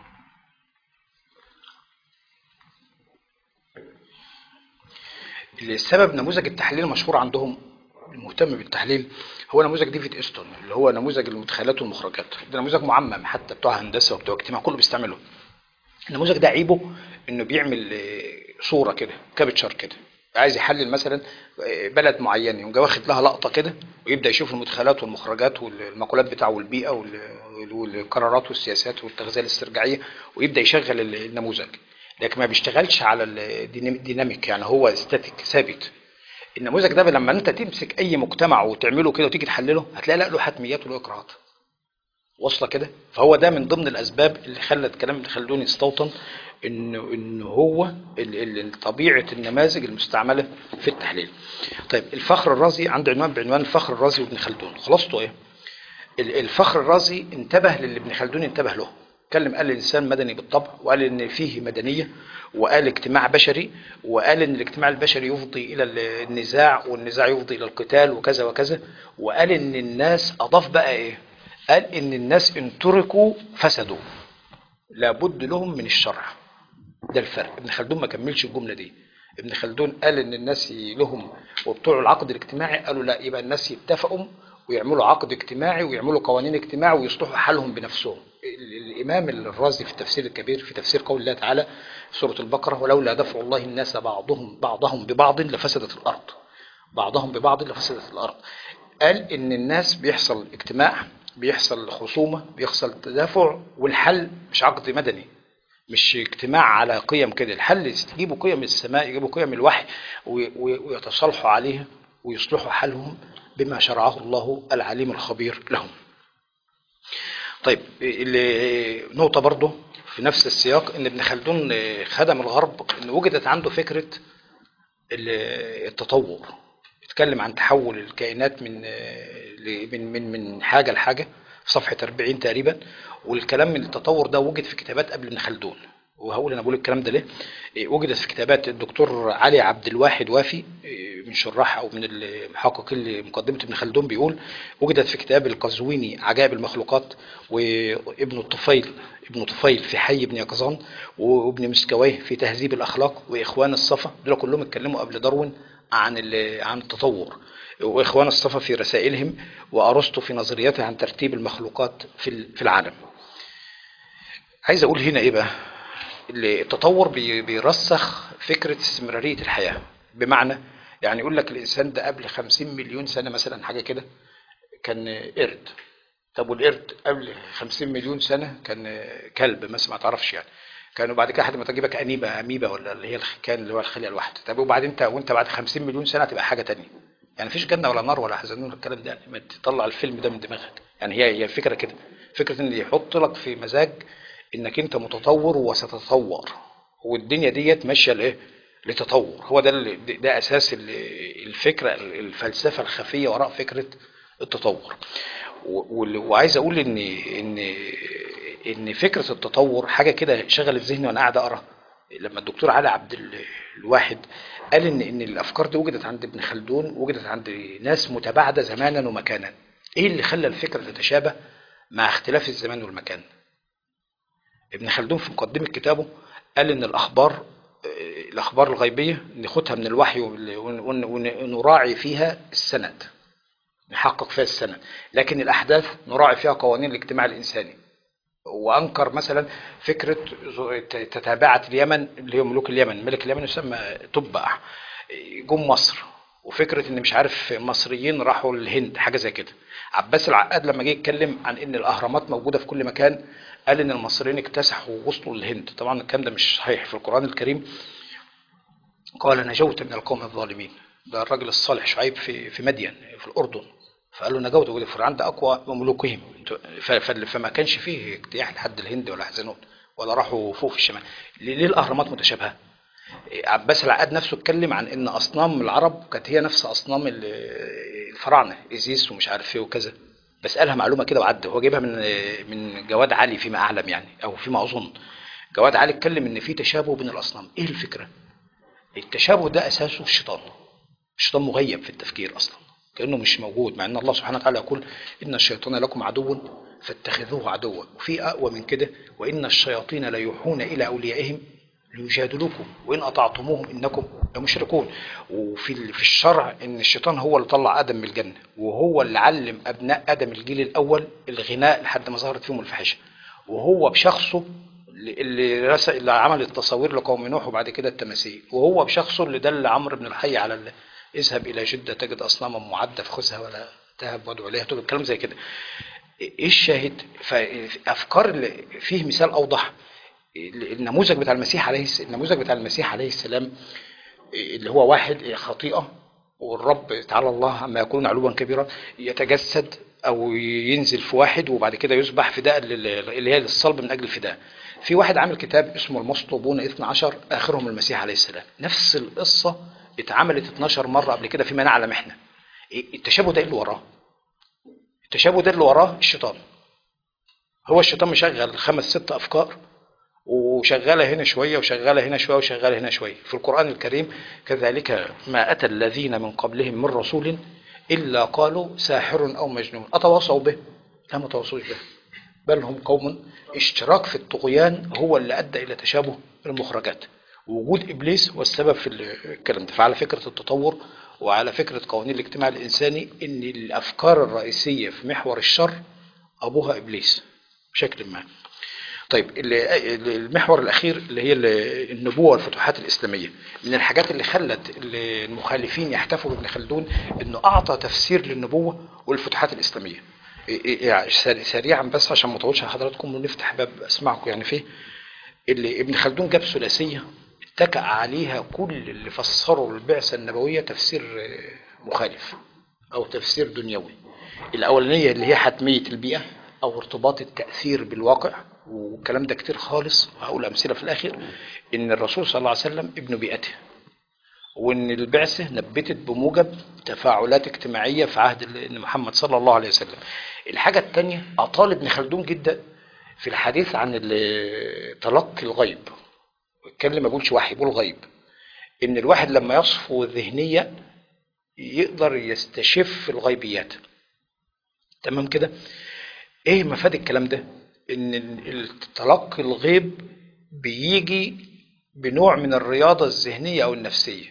[SPEAKER 2] السبب نموذج التحليل المشهور عندهم المهتم بالتحليل هو نموذج ديفيد استون اللي هو نموذج المدخلات والمخرجات ده نموذج معمم حتى بتوع هندسه وبتوع اجتماع كله بيستعمله النموذج ده عيبه انه بيعمل آه، صوره كده كابتشر كده عايز يحلل مثلا آه، بلد معين يقوم جاي واخد لها لقطه كده ويبدا يشوف المدخلات والمخرجات والمقولات بتاعه والبيئه وال- والقرارات والسياسات والتغذيه الاسترجاعيه ويبدا يشغل ال- النموذج لكن ما بيشتغلش على الديناميك يعني هو ستاتيك ثابت النموذج ده لما انت تمسك اي مجتمع وتعمله كده وتيجي تحلله هتلاقي لا له حتميات وله اكراهات واصله كده فهو ده من ضمن الاسباب اللي خلت كلام ابن خلدون يستوطن انه ان هو ال- ال- طبيعه النماذج المستعمله في التحليل طيب الفخر الرازي عنده عنوان بعنوان الفخر الرازي وابن خلدون خلاصته ايه ال- الفخر الرازي انتبه للي ابن خلدون انتبه له اتكلم قال الانسان مدني بالطبع وقال ان فيه مدنيه وقال اجتماع بشري وقال ان الاجتماع البشري يفضي الى النزاع والنزاع يفضي الى القتال وكذا وكذا وقال ان الناس اضاف بقى ايه قال ان الناس ان تركوا فسدوا لابد لهم من الشرع ده الفرق ابن خلدون ما كملش الجمله دي ابن خلدون قال ان الناس لهم وبتوع العقد الاجتماعي قالوا لا يبقى الناس يتفقوا ويعملوا عقد اجتماعي ويعملوا قوانين اجتماعي ويصلحوا حالهم بنفسهم ال- الامام الرازي في التفسير الكبير في تفسير قول الله تعالى في سوره البقره ولولا دفع الله الناس بعضهم بعضهم ببعض لفسدت الارض بعضهم ببعض لفسدت الارض قال ان الناس بيحصل اجتماع بيحصل خصومه بيحصل تدافع والحل مش عقد مدني مش اجتماع على قيم كده الحل يجيبوا قيم السماء يجيبوا قيم الوحي وي- وي- ويتصالحوا عليها ويصلحوا حالهم بما شرعه الله العليم الخبير لهم طيب اللي نقطة برضه في نفس السياق ان ابن خلدون خدم الغرب ان وجدت عنده فكرة ال- التطور اتكلم عن تحول الكائنات من ل- من من من حاجة لحاجة في صفحة 40 تقريبا والكلام من التطور ده وجد في كتابات قبل ابن خلدون وهقول انا بقول الكلام ده ليه إيه، وجدت في كتابات الدكتور علي عبد الواحد وافي إيه، من شراح او من المحققين لمقدمه ابن خلدون بيقول وجدت في كتاب القزويني عجائب المخلوقات وابن الطفيل ابن طفيل في حي ابن يقظان وابن مسكويه في تهذيب الاخلاق واخوان الصفا دول كلهم اتكلموا قبل داروين عن ال- عن التطور واخوان الصفا في رسائلهم وارسطو في نظريته عن ترتيب المخلوقات في ال- في العالم عايز اقول هنا ايه بقى التطور بي- بيرسخ فكرة استمرارية الحياة بمعنى يعني يقول لك الإنسان ده قبل خمسين مليون سنة مثلا حاجة كده كان قرد طب والقرد قبل خمسين مليون سنة كان كلب مثلا ما تعرفش يعني كانوا بعد كده حد ما تجيبك أنيبة أميبا ولا اللي هي الخ- كان اللي هو الخلية الواحدة طب وبعدين انت وانت بعد خمسين مليون سنة هتبقى حاجة تانية يعني مفيش جنة ولا نار ولا حزنون الكلام ده يعني ما تطلع الفيلم ده من دماغك يعني هي هي الفكرة كده فكرة ان يحط لك في مزاج انك انت متطور وستتطور والدنيا ديت ماشيه لايه لتطور هو ده اللي ده- ده اساس ال- الفكره الفلسفه الخفيه وراء فكره التطور و- وال- وعايز اقول ان ان ان فكره التطور حاجه كده شغلت ذهني وانا قاعد اقرا لما الدكتور علي عبد ال- الواحد قال ان ان الافكار دي وجدت عند ابن خلدون وجدت عند ناس متباعده زمانا ومكانا ايه اللي خلى الفكره تتشابه مع اختلاف الزمان والمكان ابن خلدون في مقدمة كتابه قال إن الأخبار آه، الأخبار الغيبية ناخدها من الوحي ون- ون- ون- ونراعي فيها السند نحقق فيها السند لكن الأحداث نراعي فيها قوانين الاجتماع الإنساني وأنكر مثلا فكرة ز- تتابعة اليمن اللي هي ملوك اليمن ملك اليمن يسمى تبع جم مصر وفكرة ان مش عارف مصريين راحوا الهند حاجة زي كده عباس العقاد لما جه يتكلم عن ان الاهرامات موجودة في كل مكان قال ان المصريين اكتسحوا ووصلوا للهند طبعا الكلام ده مش صحيح في القرآن الكريم قال نجوت من القوم الظالمين ده الراجل الصالح شعيب في في مدين في الاردن فقال له نجوت وده فرعون ده اقوى مملوكهم ف- ف- فما كانش فيه اجتياح لحد الهند ولا حزنون ولا راحوا فوق في الشمال ليه ليه الاهرامات متشابهه عباس العقاد نفسه اتكلم عن ان اصنام العرب كانت هي نفس اصنام ال- الفراعنه ازيس ومش عارف ايه وكذا بس قالها معلومه كده وعدى هو جايبها من آه، من جواد علي فيما اعلم يعني او فيما اظن جواد علي اتكلم ان في تشابه بين الاصنام ايه الفكره التشابه ده اساسه الشيطان الشيطان مغيب في التفكير اصلا كانه مش موجود مع ان الله سبحانه وتعالى يقول ان الشيطان لكم عدو فاتخذوه عدوا وفي اقوى من كده وان الشياطين ليوحون الى اوليائهم ليجادلوكم وان اطعتموهم انكم لمشركون وفي ال- في الشرع ان الشيطان هو اللي طلع ادم من الجنه وهو اللي علم ابناء ادم الجيل الاول الغناء لحد ما ظهرت فيهم الفاحشه وهو بشخصه اللي- اللي رسل اللي عمل التصاوير لقوم نوح وبعد كده التماثيل وهو بشخصه اللي دل عمرو بن الحي على ال- اذهب الى جده تجد اصناما معده فخذها ولا تهب وادعو اليها تقول كلام زي كده ايه الشاهد فافكار اللي فيه مثال اوضح النموذج بتاع المسيح عليه الس- النموذج بتاع المسيح عليه السلام اللي هو واحد خطيئه والرب تعالى الله عما يكون علوا كبيرا يتجسد او ينزل في واحد وبعد كده يذبح فداء لل- اللي هي للصلب من اجل الفداء في واحد عامل كتاب اسمه المصطوبون 12 اخرهم المسيح عليه السلام نفس القصه اتعملت 12 مره قبل كده فيما نعلم احنا إيه- التشابه ده إيه اللي وراه التشابه ده اللي وراه الشيطان هو الشيطان مشغل خمس ست افكار وشغاله هنا شويه وشغاله هنا شويه وشغاله هنا شويه في القران الكريم كذلك ما اتى الذين من قبلهم من رسول الا قالوا ساحر او مجنون اتواصوا به لا ما تواصوش به بل هم قوم اشتراك في الطغيان هو اللي ادى الى تشابه المخرجات وجود ابليس هو السبب في الكلام ده فعلى فكره التطور وعلى فكره قوانين الاجتماع الانساني ان الافكار الرئيسيه في محور الشر ابوها ابليس بشكل ما طيب ال- ال- المحور الاخير اللي هي ال- النبوه والفتوحات الاسلاميه من الحاجات اللي خلت ال- المخالفين يحتفوا بابن خلدون انه اعطى تفسير للنبوه والفتوحات الاسلاميه إيه- إيه- يعني سر- سريعا بس عشان ما اطولش على حضراتكم ونفتح باب اسمعكم يعني فيه اللي ابن خلدون جاب ثلاثيه اتكأ عليها كل اللي فسروا البعثه النبويه تفسير آه، مخالف او تفسير دنيوي الاولانيه اللي هي حتميه البيئه او ارتباط التاثير بالواقع والكلام ده كتير خالص وهقول امثله في الاخر ان الرسول صلى الله عليه وسلم ابن بيئته وان البعثه نبتت بموجب تفاعلات اجتماعيه في عهد ال- إن محمد صلى الله عليه وسلم الحاجه الثانيه اطال ابن خلدون جدا في الحديث عن ال- تلقي الغيب اتكلم ما بيقولش وحي بيقول غيب ان الواحد لما يصفو ذهنيا يقدر يستشف الغيبيات تمام كده ايه مفاد الكلام ده ان التلقي الغيب بيجي بنوع من الرياضة الذهنية او النفسية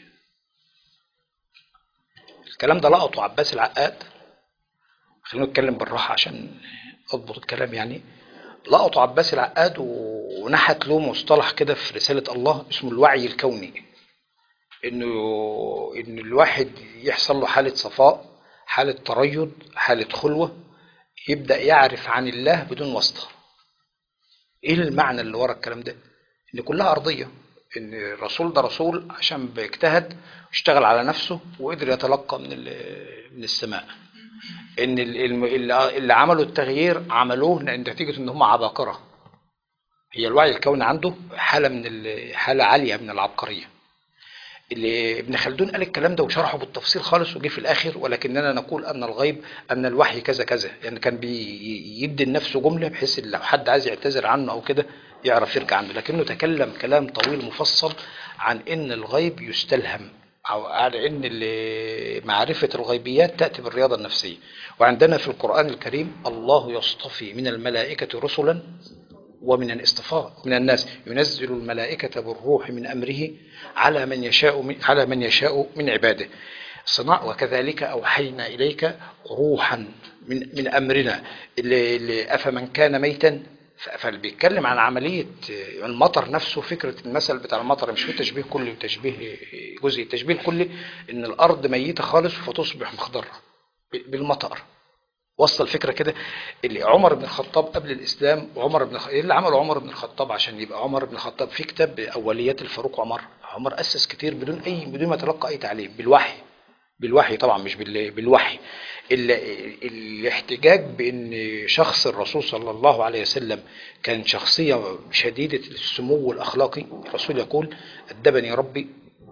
[SPEAKER 2] الكلام ده لقطه عباس العقاد خلينا نتكلم بالراحة عشان اضبط الكلام يعني لقطه عباس العقاد و- ونحت له مصطلح كده في رسالة الله اسمه الوعي الكوني انه ان الواحد يحصل له حالة صفاء حالة تريض حالة خلوة يبدأ يعرف عن الله بدون واسطة ايه المعنى اللي ورا الكلام ده ان كلها ارضية ان الرسول ده رسول عشان بيجتهد واشتغل على نفسه وقدر يتلقى من ال- من السماء ان ال- الم- اللي اللي عملوا التغيير عملوه نتيجة ان هم عباقرة هي الوعي الكوني عنده حالة من ال- حالة عالية من العبقرية اللي ابن خلدون قال الكلام ده وشرحه بالتفصيل خالص وجه في الاخر ولكننا نقول ان الغيب ان الوحي كذا كذا يعني كان بيدي لنفسه جمله بحيث إن لو حد عايز يعتذر عنه او كده يعرف يرجع عنه لكنه تكلم كلام طويل مفصل عن ان الغيب يستلهم او على ان ال- معرفه الغيبيات تاتي بالرياضه النفسيه وعندنا في القران الكريم الله يصطفي من الملائكه رسلا ومن الاصطفاء من الناس ينزل الملائكة بالروح من أمره على من يشاء من على من يشاء من عباده صنع وكذلك أوحينا إليك روحا من من أمرنا اللي اللي أفمن كان ميتا ف- فاللي بيتكلم عن عملية المطر نفسه فكرة المثل بتاع المطر مش في تشبيه كلي وتشبيه جزئي التشبيه الكلي إن الأرض ميتة خالص فتصبح مخضرة بالمطر وصل الفكره كده اللي عمر بن الخطاب قبل الاسلام وعمر بن الخ... ايه اللي عمله عمر بن الخطاب عشان يبقى عمر بن الخطاب في كتاب اوليات الفاروق عمر عمر اسس كتير بدون اي بدون ما يتلقى اي تعليم بالوحي بالوحي طبعا مش بال... بالوحي ال... الاحتجاج بان شخص الرسول صلى الله عليه وسلم كان شخصيه شديده السمو الاخلاقي الرسول يقول ادبني ربي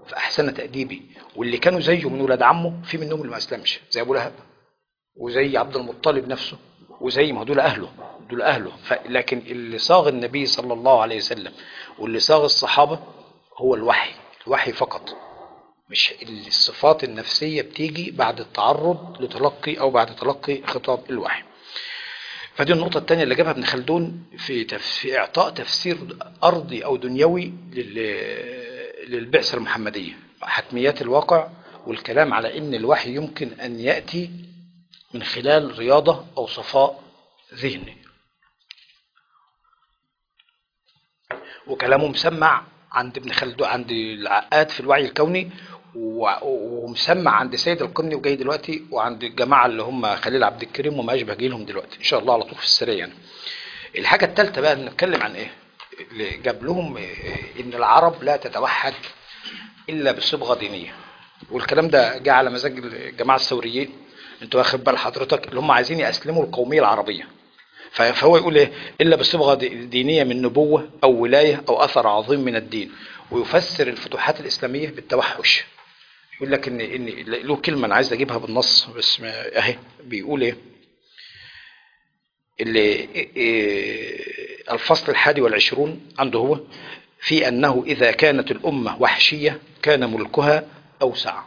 [SPEAKER 2] فاحسن تاديبي واللي كانوا زيه من ولاد عمه في منهم اللي ما اسلمش زي ابو لهب وزي عبد المطلب نفسه وزي ما هو دول اهله دول اهله ف... لكن اللي صاغ النبي صلى الله عليه وسلم واللي صاغ الصحابه هو الوحي الوحي فقط مش الصفات النفسيه بتيجي بعد التعرض لتلقي او بعد تلقي خطاب الوحي فدي النقطة الثانية اللي جابها ابن خلدون في تف... في إعطاء تفسير أرضي أو دنيوي لل... للبعثة المحمدية حتميات الواقع والكلام على إن الوحي يمكن أن يأتي من خلال رياضة أو صفاء ذهني وكلامه مسمع عند ابن خلدون عند العقاد في الوعي الكوني و- ومسمع عند سيد القني وجاي دلوقتي وعند الجماعة اللي هم خليل عبد الكريم وما أشبه جيلهم دلوقتي إن شاء الله على طول في السريع يعني. الحاجة الثالثة بقى نتكلم عن إيه؟ اللي جاب لهم إيه؟ إن العرب لا تتوحد إلا بصبغة دينية والكلام ده جه على مزاج الجماعة الثوريين انتوا واخد بال حضرتك اللي هم عايزين يأسلموا القومية العربية ف- فهو يقول ايه الا بصبغه دي- دينيه من نبوه او ولايه او اثر عظيم من الدين ويفسر الفتوحات الاسلاميه بالتوحش يقول لك ان ان له كلمه انا عايز اجيبها بالنص بس ما- اهي بيقول ايه اللي إيه- الفصل الحادي والعشرون عنده هو في انه اذا كانت الامه وحشيه كان ملكها اوسع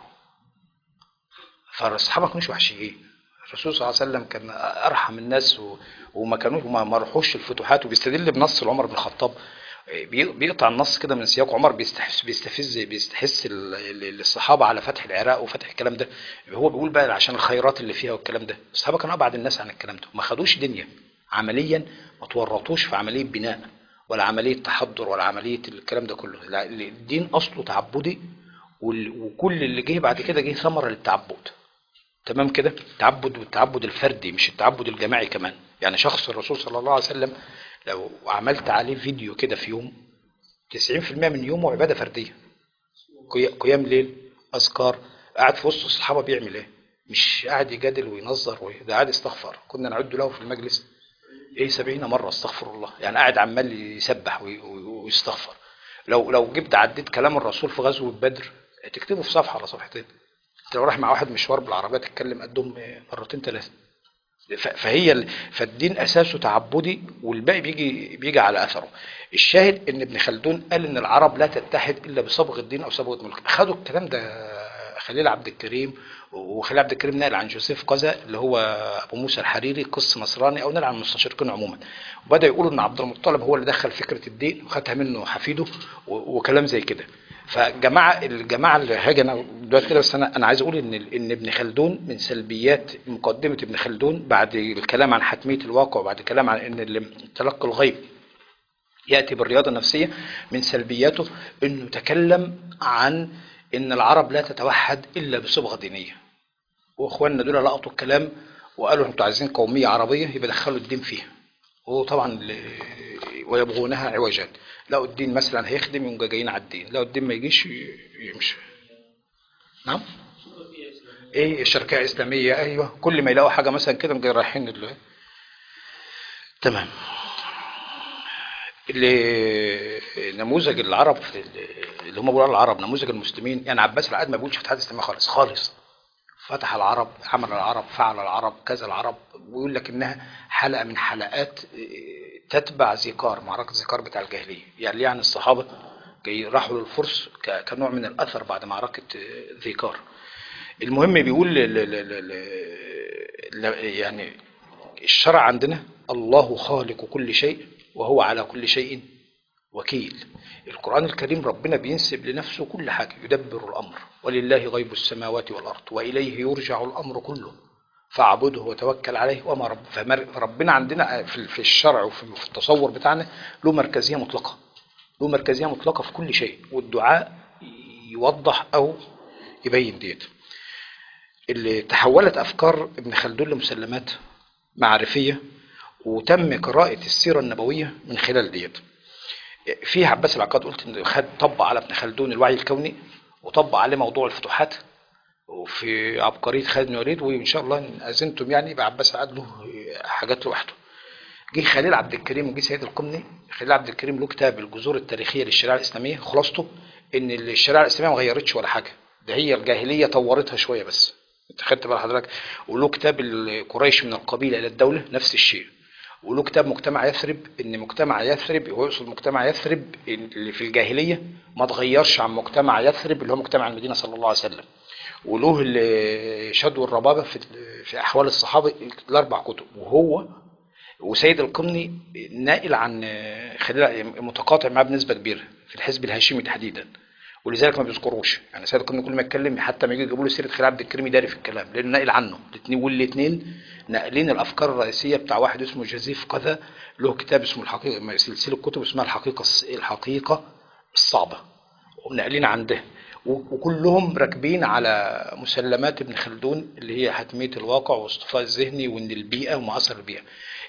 [SPEAKER 2] فالصحابه ما كانوش وحشيين الرسول صلى الله عليه وسلم كان ارحم الناس و... وما كانوش ما ما راحوش الفتوحات وبيستدل بنص عمر بن الخطاب بي- بيقطع النص كده من سياق عمر بيستحس بيستفز بيستحس ال- ال- الصحابه على فتح العراق وفتح الكلام ده هو بيقول بقى عشان الخيرات اللي فيها والكلام ده الصحابه كانوا ابعد الناس عن الكلام ده ما خدوش دنيا عمليا ما تورطوش في عمليه بناء ولا عمليه تحضر ولا عمليه الكلام ده كله لا، الدين اصله تعبدي وال- وكل اللي جه بعد كده جه ثمره للتعبد تمام كده التعبد والتعبد الفردي مش التعبد الجماعي كمان يعني شخص الرسول صلى الله عليه وسلم لو عملت عليه فيديو كده في يوم 90% من يومه عبادة فردية قي- قيام ليل أذكار قاعد في وسط الصحابة بيعمل ايه مش قاعد يجادل وينظر وي- ده قاعد يستغفر كنا نعد له في المجلس ايه سبعين مرة استغفر الله يعني قاعد عمال يسبح وي- وي- ويستغفر لو لو جبت عديت كلام الرسول في غزوة بدر تكتبه في صفحة على صفحتين انت لو رايح مع واحد مشوار بالعربية تتكلم قدهم مرتين ثلاثة ف- فهي ال- فالدين اساسه تعبدي والباقي بيجي بيجي على اثره الشاهد ان ابن خلدون قال ان العرب لا تتحد الا بصبغ الدين او صبغه ملك خدوا الكلام ده خليل عبد الكريم وخليل عبد الكريم نقل عن جوزيف قزا اللي هو ابو موسى الحريري قس نصراني او نقل عن المستشرقين عموما وبدا يقولوا ان عبد المطلب هو اللي دخل فكره الدين وخدها منه حفيده و- وكلام زي كده فجماعه الجماعه اللي هاجي انا دلوقتي كده بس انا انا عايز اقول ان ان ابن خلدون من سلبيات مقدمه ابن خلدون بعد الكلام عن حتميه الواقع وبعد الكلام عن ان اللي تلقي الغيب ياتي بالرياضه النفسيه من سلبياته انه تكلم عن ان العرب لا تتوحد الا بصبغه دينيه واخواننا دول لقطوا الكلام وقالوا انتوا عايزين قوميه عربيه يبقى دخلوا الدين فيها وطبعا ل- ويبغونها عوجا لو الدين مثلا هيخدم يبقى جايين على الدين لو الدين ما يجيش ي- يمشي نعم ايه الشركيه الاسلاميه ايوه كل ما يلاقوا حاجه مثلا كده مجي رايحين ال- تمام اللي نموذج العرب في ال- اللي هم بيقولوا العرب نموذج المسلمين يعني عباس العقاد ما بيقولش فتحات اسلاميه خالص خالص فتح العرب عمل العرب فعل العرب كذا العرب ويقول لك انها حلقه من حلقات إيه، تتبع ذكار معركه ذكار بتاع الجاهليه يعني يعني الصحابه جاي راحوا للفرس ك- كنوع من الاثر بعد معركه إيه، ذكار المهم بيقول ل- ل- ل- ل- ل- يعني الشرع عندنا الله خالق كل شيء وهو على كل شيء وكيل القرآن الكريم ربنا بينسب لنفسه كل حاجة يدبر الأمر ولله غيب السماوات والأرض وإليه يرجع الأمر كله فاعبده وتوكل عليه وما رب فمر- فربنا عندنا في في الشرع وفي في التصور بتاعنا له مركزية مطلقة له مركزية مطلقة في كل شيء والدعاء يوضح أو يبين ديت اللي تحولت أفكار ابن خلدون لمسلمات معرفية وتم قراءة السيرة النبوية من خلال ديت في عباس العقاد قلت انه خد طبق على ابن خلدون الوعي الكوني وطبق عليه موضوع الفتوحات وفي عبقرية خالد بن وليد وان شاء الله ان اذنتم يعني يبقى عباس العقاد له حاجات لوحده جه خليل عبد الكريم وجه سيد القمني خليل عبد الكريم له كتاب الجذور التاريخيه للشريعه الاسلاميه خلاصته ان الشريعه الاسلاميه ما غيرتش ولا حاجه ده هي الجاهليه طورتها شويه بس انت خدت بال حضرتك وله كتاب قريش من القبيله الى الدوله نفس الشيء وله كتاب مجتمع يثرب ان مجتمع يثرب هو يقصد مجتمع يثرب اللي في الجاهليه ما اتغيرش عن مجتمع يثرب اللي هو مجتمع المدينه صلى الله عليه وسلم وله شدو الربابه في في احوال الصحابه الاربع كتب وهو وسيد القمني ناقل عن خلال متقاطع معاه بنسبه كبيره في الحزب الهاشمي تحديدا ولذلك ما بيذكروش يعني سيد القمني كل ما يتكلم حتى ما يجي يجيبوا له سيره خليل عبد الكريم يداري في الكلام لانه ناقل عنه الاثنين والاثنين ناقلين الافكار الرئيسيه بتاع واحد اسمه جوزيف كذا له كتاب اسمه الحقيقه سلسله كتب اسمها الحقيقه الحقيقه الصعبه وناقلين عن ده وكلهم راكبين على مسلمات ابن خلدون اللي هي حتميه الواقع واصطفاء الذهني وان البيئه ومعاصر البيئه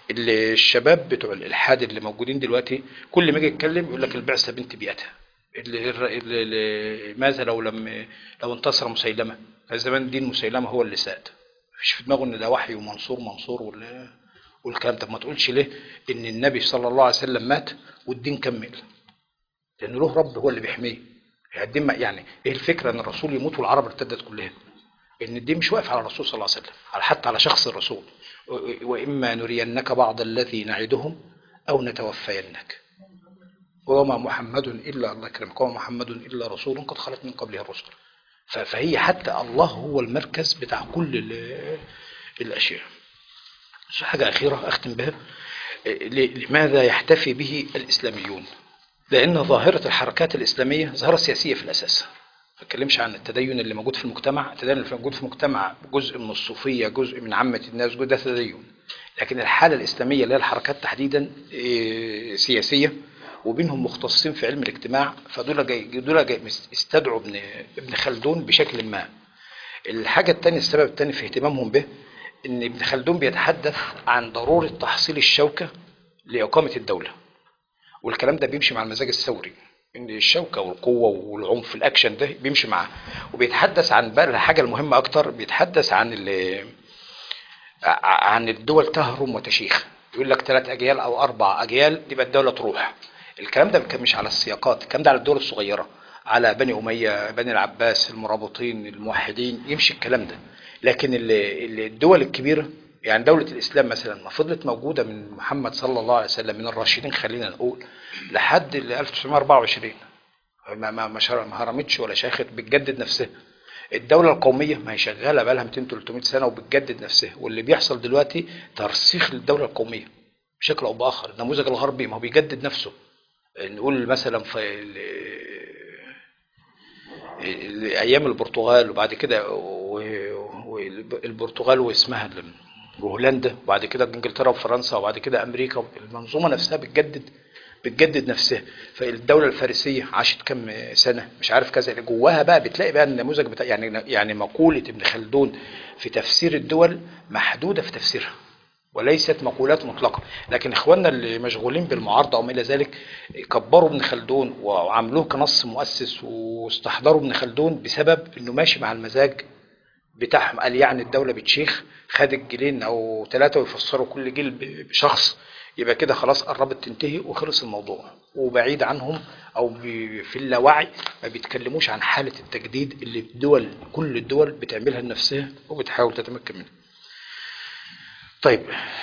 [SPEAKER 2] الشباب بتوع الالحاد اللي موجودين دلوقتي كل ما يجي يتكلم يقول لك البعثه بنت بيئتها اللي اللي اللي ماذا لو لم لو انتصر مسيلمه كان زمان دين مسيلمه هو اللي ساد مش في دماغه ان ده وحي ومنصور منصور ولا والكلام طب ما تقولش ليه ان النبي صلى الله عليه وسلم مات والدين كمل لان له رب هو اللي بيحميه الدين يعني ايه الفكره ان الرسول يموت والعرب ارتدت كلها ان الدين مش واقف على الرسول صلى الله عليه وسلم على حتى على شخص الرسول واما نرينك بعض الذي نعدهم او نتوفينك وما محمد الا الله يكرمك وما محمد الا رسول قد خلت من قبله الرسل فهي حتى الله هو المركز بتاع كل الاشياء حاجه اخيره اختم بها لماذا يحتفي به الاسلاميون لان ظاهره الحركات الاسلاميه ظاهره سياسيه في الاساس ما بتكلمش عن التدين اللي موجود في المجتمع التدين اللي موجود في المجتمع جزء من الصوفيه جزء من عامه الناس جزء ده تدين لكن الحاله الاسلاميه اللي هي الحركات تحديدا سياسيه وبينهم مختصين في علم الاجتماع فدول جاي دول جاي استدعوا ابن ابن خلدون بشكل ما الحاجه الثانيه السبب الثاني في اهتمامهم به ان ابن خلدون بيتحدث عن ضروره تحصيل الشوكه لاقامه الدوله والكلام ده بيمشي مع المزاج الثوري ان الشوكه والقوه والعنف الاكشن ده بيمشي معاه وبيتحدث عن بقى الحاجه المهمه اكتر بيتحدث عن عن الدول تهرم وتشيخ يقول لك ثلاث اجيال او اربع اجيال تبقى الدوله تروح الكلام ده مش على السياقات الكلام ده على الدول الصغيره على بني اميه بني العباس المرابطين الموحدين يمشي الكلام ده لكن الدول الكبيره يعني دولة الإسلام مثلا ما فضلت موجودة من محمد صلى الله عليه وسلم من الراشدين خلينا نقول لحد 1924 ما ما ما هرمتش ولا شاخت بتجدد نفسها الدولة القومية ما هي شغالة بقى لها 200 300 سنة وبتجدد نفسها واللي بيحصل دلوقتي ترسيخ للدولة القومية بشكل أو بآخر النموذج الغربي ما هو بيجدد نفسه نقول مثلا في ايام البرتغال وبعد كده والبرتغال واسمها وهولندا وبعد كده انجلترا وفرنسا وبعد كده امريكا المنظومه نفسها بتجدد بتجدد نفسها فالدوله الفارسيه عاشت كم سنه مش عارف كذا جواها بقى بتلاقي بقى النموذج بتاع يعني يعني مقوله ابن خلدون في تفسير الدول محدوده في تفسيرها وليست مقولات مطلقة لكن إخواننا اللي مشغولين بالمعارضة أو ما إلى ذلك كبروا ابن خلدون وعملوه كنص مؤسس واستحضروا ابن خلدون بسبب أنه ماشي مع المزاج بتاعهم قال يعني الدولة بتشيخ خد الجيلين أو ثلاثة ويفسروا كل جيل بشخص يبقى كده خلاص قربت تنتهي وخلص الموضوع وبعيد عنهم أو في اللاوعي ما بيتكلموش عن حالة التجديد اللي الدول كل الدول بتعملها لنفسها وبتحاول تتمكن منها طيب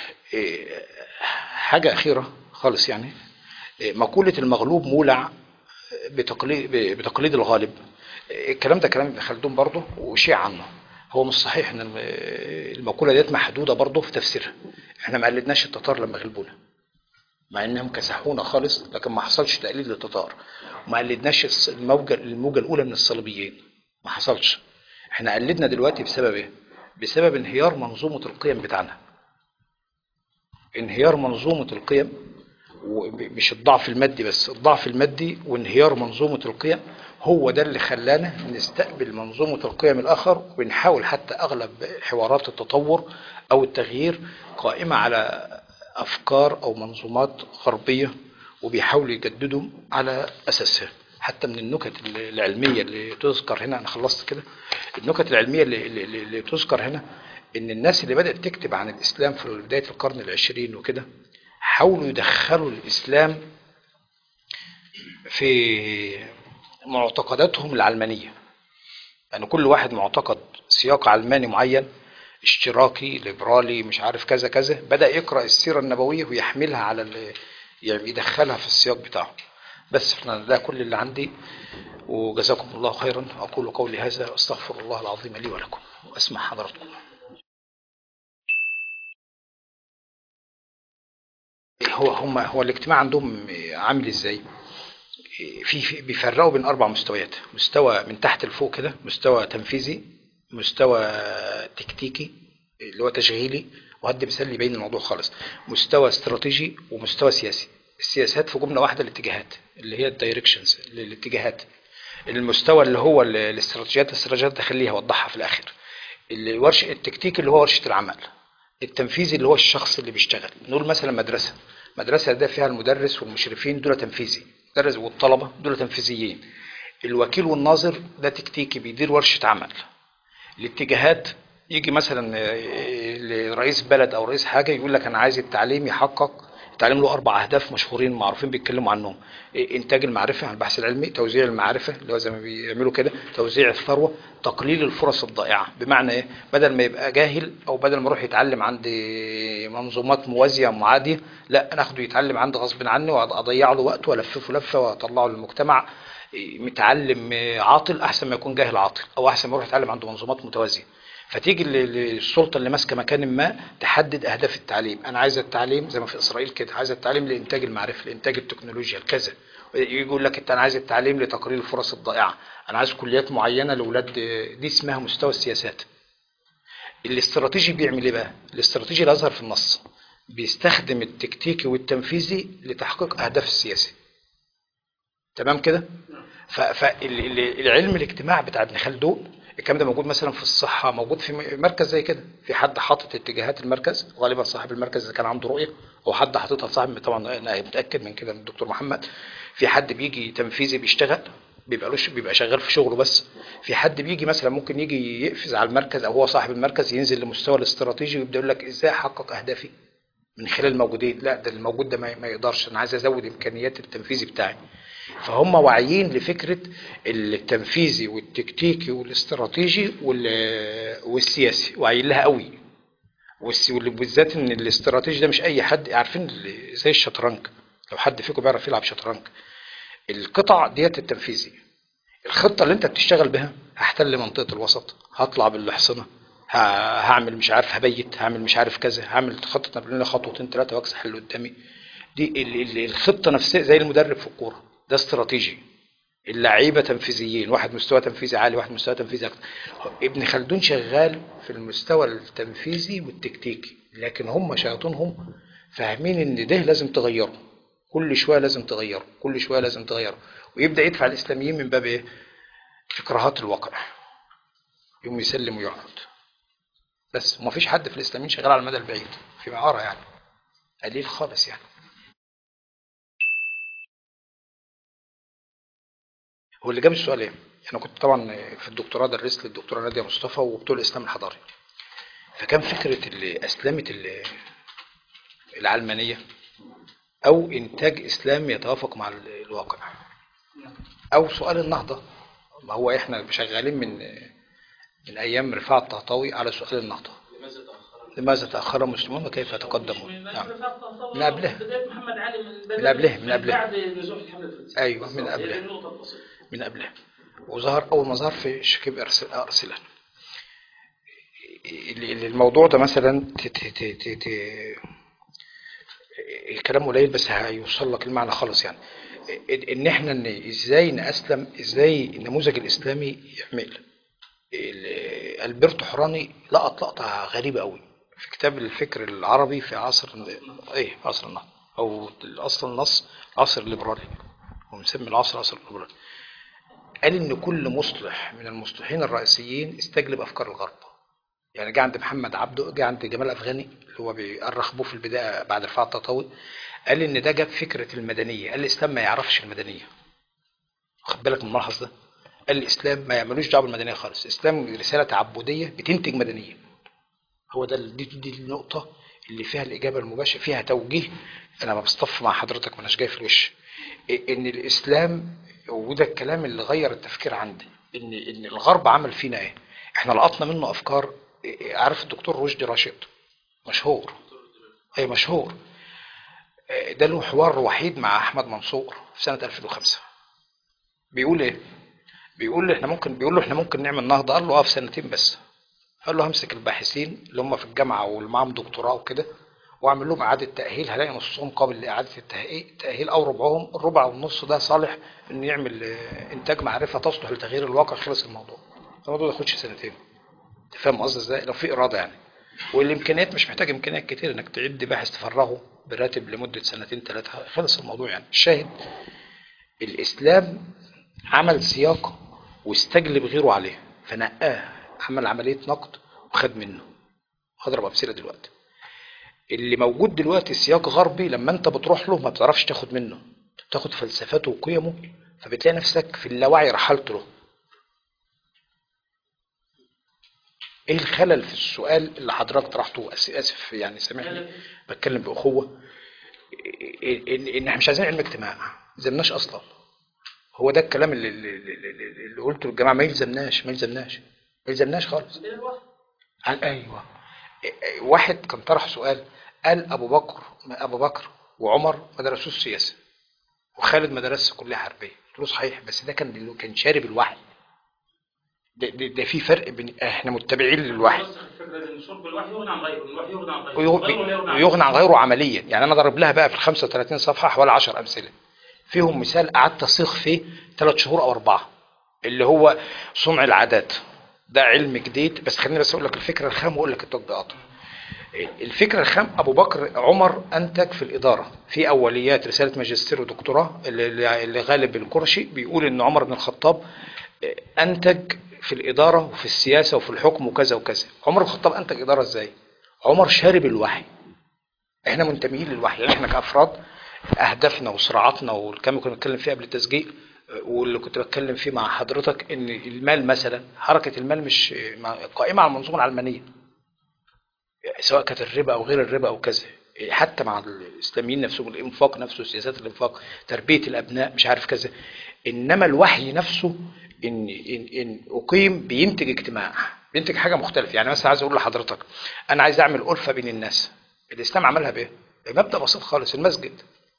[SPEAKER 2] حاجة أخيرة خالص يعني مقولة المغلوب مولع بتقليد, بتقليد الغالب الكلام ده كلام ابن خلدون برضه وشيع عنه هو مش صحيح ان المقولة ديت محدودة برضه في تفسيرها احنا ما قلدناش التتار لما غلبونا مع انهم كسحونا خالص لكن ما حصلش تقليد للتتار وما قلدناش الموجة الموجة الاولى من الصليبيين ما حصلش احنا قلدنا دلوقتي بسبب ايه بسبب انهيار منظومة القيم بتاعنا انهيار منظومة القيم مش الضعف المادي بس الضعف المادي وانهيار منظومة القيم هو ده اللي خلانا نستقبل منظومة القيم الآخر ونحاول حتى أغلب حوارات التطور أو التغيير قائمة على أفكار أو منظومات غربية وبيحاولوا يجددوا على أساسها حتى من النكت العلمية اللي تذكر هنا أنا خلصت كده النكت العلمية اللي, اللي, اللي تذكر هنا ان الناس اللي بدأت تكتب عن الاسلام في بداية القرن العشرين وكده حاولوا يدخلوا الاسلام في معتقداتهم العلمانيه يعني كل واحد معتقد سياق علماني معين اشتراكي ليبرالي مش عارف كذا كذا بدا يقرا السيره النبويه ويحملها على ال- يعني يدخلها في السياق بتاعه بس احنا ده كل اللي عندي وجزاكم الله خيرا اقول قولي هذا واستغفر الله العظيم لي ولكم واسمع حضراتكم هو هم هو الاجتماع عندهم عامل ازاي في, في بيفرقوا بين اربع مستويات مستوى من تحت لفوق كده مستوى تنفيذي مستوى تكتيكي اللي هو تشغيلي وهدي مثال يبين الموضوع خالص مستوى استراتيجي ومستوى سياسي السياسات في جمله واحده الاتجاهات اللي هي الدايركشنز الاتجاهات المستوى اللي هو ال- الاستراتيجيات الاستراتيجيات تخليها اوضحها في الاخر الورش التكتيك اللي هو ورشه العمل التنفيذي اللي هو الشخص اللي بيشتغل نقول مثلا مدرسه مدرسه ده فيها المدرس والمشرفين دول تنفيذي المدرس والطلبه دول تنفيذيين الوكيل والناظر ده تكتيكي بيدير ورشه عمل الاتجاهات يجي مثلا آه، لرئيس بلد او رئيس حاجه يقول لك انا عايز التعليم يحقق التعليم له اربع اهداف مشهورين معروفين بيتكلموا عنهم إيه، انتاج المعرفه البحث العلمي توزيع المعرفه اللي هو زي ما بيعملوا كده توزيع الثروه تقليل الفرص الضائعه بمعنى ايه بدل ما يبقى جاهل او بدل ما يروح يتعلم عند منظومات موازيه معاديه لا انا اخده يتعلم عندي غصب عني واضيع له وقته والففه لفه واطلعه للمجتمع إيه، متعلم آه، عاطل احسن ما يكون جاهل عاطل او احسن ما يروح يتعلم عند منظومات متوازيه فتيجي ل- للسلطه اللي ماسكه مكان ما تحدد اهداف التعليم انا عايز التعليم زي ما في اسرائيل كده عايز التعليم لانتاج المعرفه لانتاج التكنولوجيا الكذا يجي يقول لك انت انا عايز التعليم لتقليل الفرص الضائعه انا عايز كليات معينه لاولاد دي اسمها مستوى السياسات الاستراتيجي بيعمل ايه بقى الاستراتيجي اللي اظهر في النص بيستخدم التكتيكي والتنفيذي لتحقيق اهداف السياسي تمام كده فالعلم الاجتماع بتاع ابن خلدون الكلام ده موجود مثلا في الصحة موجود في م- مركز زي كده في حد حاطط اتجاهات المركز غالبا صاحب المركز إذا كان عنده رؤية أو حد حاططها لصاحب طبعا أنا متأكد من كده من الدكتور محمد في حد بيجي تنفيذي بيشتغل بيبقى لوش بيبقى شغال في شغله بس في حد بيجي مثلا ممكن يجي يقفز على المركز او هو صاحب المركز ينزل لمستوى الاستراتيجي ويبدا يقول لك ازاي احقق اهدافي من خلال الموجودين لا ده الموجود ده ما ما يقدرش انا عايز ازود امكانيات التنفيذي بتاعي فهم واعيين لفكره التنفيذي والتكتيكي والاستراتيجي وال- والسياسي واعيين لها قوي والس- وبالذات ان الاستراتيجي ده مش اي حد عارفين ال- زي الشطرنج لو حد فيكم بيعرف يلعب شطرنج القطع ديت التنفيذي الخطه اللي انت بتشتغل بها هحتل منطقه الوسط هطلع بالاحصنه ه- هعمل مش عارف هبيت هعمل مش عارف كذا هعمل خطه نابليون خطوتين ثلاثه واكسح اللي قدامي دي ال- ال- الخطه نفسها زي المدرب في الكوره ده استراتيجي اللعيبه تنفيذيين واحد مستوى تنفيذي عالي واحد مستوى تنفيذي اكتر ابن خلدون شغال في المستوى التنفيذي والتكتيكي لكن هم شياطينهم فاهمين ان ده لازم تغيره كل شويه لازم تغيره كل شويه لازم تغيره ويبدا يدفع الاسلاميين من باب ايه اكراهات الواقع يقوم يسلم ويقعد بس وما فيش حد في الاسلاميين شغال على المدى البعيد فيما ارى يعني قليل خالص يعني هو اللي جاب السؤال ايه؟ انا كنت طبعا في الدكتوراه درست للدكتوره ناديه مصطفى وبتوع الاسلام الحضاري فكان فكره اللي اسلمت ال- العلمانيه او انتاج اسلام يتوافق مع ال- الواقع او سؤال النهضه ما هو احنا شغالين من من ايام رفاعه الطهطاوي على سؤال النهضه لماذا تاخر المسلمون وكيف تقدموا نعم من قبلها.
[SPEAKER 3] بداية محمد علي من
[SPEAKER 2] من قبلها، من قبلها.
[SPEAKER 3] بعد نزوح الحملة الفرنسية
[SPEAKER 2] أيوة، من قبلها.
[SPEAKER 3] هي النقطة الفاصلة.
[SPEAKER 2] من قبلها وظهر اول ما ظهر في شكيب أرسل- ارسلان ال- ال- الموضوع ده مثلا ت- ت- ت- ت- ت- الكلام قليل بس هيوصل لك المعنى خالص يعني ان إن احنا ان ازاي ناسلم ازاي النموذج الاسلامي يعمل ال- البرتو حراني لقط لقطه غريبه قوي في كتاب الفكر العربي في عصر ايه في عصر النهضه او اصلا النص عصر الليبرالي هو مسمي العصر عصر الليبرالي قال ان كل مصلح من المصلحين الرئيسيين استجلب افكار الغرب يعني جه عند محمد عبده جه عند جمال افغاني اللي هو بيأرخ بوه في البدايه بعد رفاعه التطاوي قال ان ده جاب فكره المدنيه قال الاسلام ما يعرفش المدنيه واخد بالك من الملحظ ده قال الاسلام ما يعملوش دعوه بالمدنيه خالص الاسلام رساله تعبديه بتنتج مدنيه هو ده دي, دي النقطه اللي فيها الاجابه المباشره فيها توجيه انا ما بصطف مع حضرتك ما اناش جاي في الوش ان الاسلام وده الكلام اللي غير التفكير عندي ان ان الغرب عمل فينا ايه احنا لقطنا منه افكار إيه، عارف الدكتور رشدي راشد مشهور اي مشهور إيه، ده له حوار وحيد مع احمد منصور في سنه 2005 بيقول ايه بيقول له احنا ممكن بيقول له احنا ممكن نعمل نهضه قال له اه في سنتين بس قال له همسك الباحثين اللي هم في الجامعه واللي معاهم دكتوراه وكده واعمل لهم اعاده تاهيل هلاقي نصهم قابل لاعاده التأهي- التاهيل او ربعهم الربع او النص ده صالح انه يعمل آه، انتاج معرفه تصلح لتغيير الواقع خلص الموضوع الموضوع ما ياخدش سنتين انت فاهم قصدي ازاي لو في اراده يعني والامكانيات مش محتاج امكانيات كتير انك تعد باحث تفرغه براتب لمده سنتين ثلاثه خلص الموضوع يعني الشاهد الاسلام عمل سياق واستجلب غيره عليه فنقاه عمل عمليه نقد وخد منه هضرب امثله دلوقتي اللي موجود دلوقتي سياق غربي لما انت بتروح له ما بتعرفش تاخد منه بتاخد فلسفته وقيمه فبتلاقي نفسك في اللاوعي رحلت له ايه الخلل في السؤال اللي حضرتك طرحته أس- اسف يعني سامحني بتكلم باخوه إن- ان ان احنا مش عايزين علم اجتماع ما يلزمناش اصلا هو ده الكلام اللي, اللي, اللي, اللي- اللي قلته للجماعه ما يلزمناش ما يلزمناش ما يلزمناش خالص
[SPEAKER 3] عندنا الوحي
[SPEAKER 2] قال ايوه واحد كان طرح سؤال قال ابو بكر ابو بكر وعمر ما درسوش سياسه وخالد ما درسش كليه حربيه قلت له صحيح بس ده كان كان شارب الوحي ده, ده, ده في فرق بين احنا متبعين للوحي
[SPEAKER 3] نسخ الفكره دي ان شرب الوحي يغني عن غيره الوحي يغني عن غيره
[SPEAKER 2] ويغ-
[SPEAKER 3] غيره لا يغني عن
[SPEAKER 2] ويغني عن غيره عمليا يعني انا ضرب لها بقى في ال 35 صفحه حوالي 10 امثله فيهم مثال قعدت اصيغ فيه ثلاث شهور او اربعه اللي هو صنع العادات ده علم جديد بس خليني بس اقول لك الفكره الخام واقول لك التطبيقات الفكره الخام ابو بكر عمر انتج في الاداره في اوليات رساله ماجستير ودكتوراه اللي اللي غالب القرشي بيقول ان عمر بن الخطاب انتج في الاداره وفي السياسه وفي الحكم وكذا وكذا عمر بن الخطاب انتج اداره ازاي عمر شارب الوحي احنا منتميين للوحي يعني احنا كافراد اهدافنا وصراعاتنا والكلام اللي كنا بنتكلم فيه قبل التسجيل واللي كنت بتكلم فيه مع حضرتك ان المال مثلا حركه المال مش مع- قائمه على المنظومه العلمانيه سواء كانت الربا او غير الربا او كذا حتى مع الاسلاميين نفسهم الانفاق نفسه سياسات الانفاق تربيه الابناء مش عارف كذا انما الوحي نفسه ان ان ان اقيم بينتج اجتماع بينتج حاجه مختلفه يعني مثلا عايز اقول لحضرتك انا عايز اعمل الفه بين الناس الاسلام عملها بايه؟ بمبدا بسيط خالص المسجد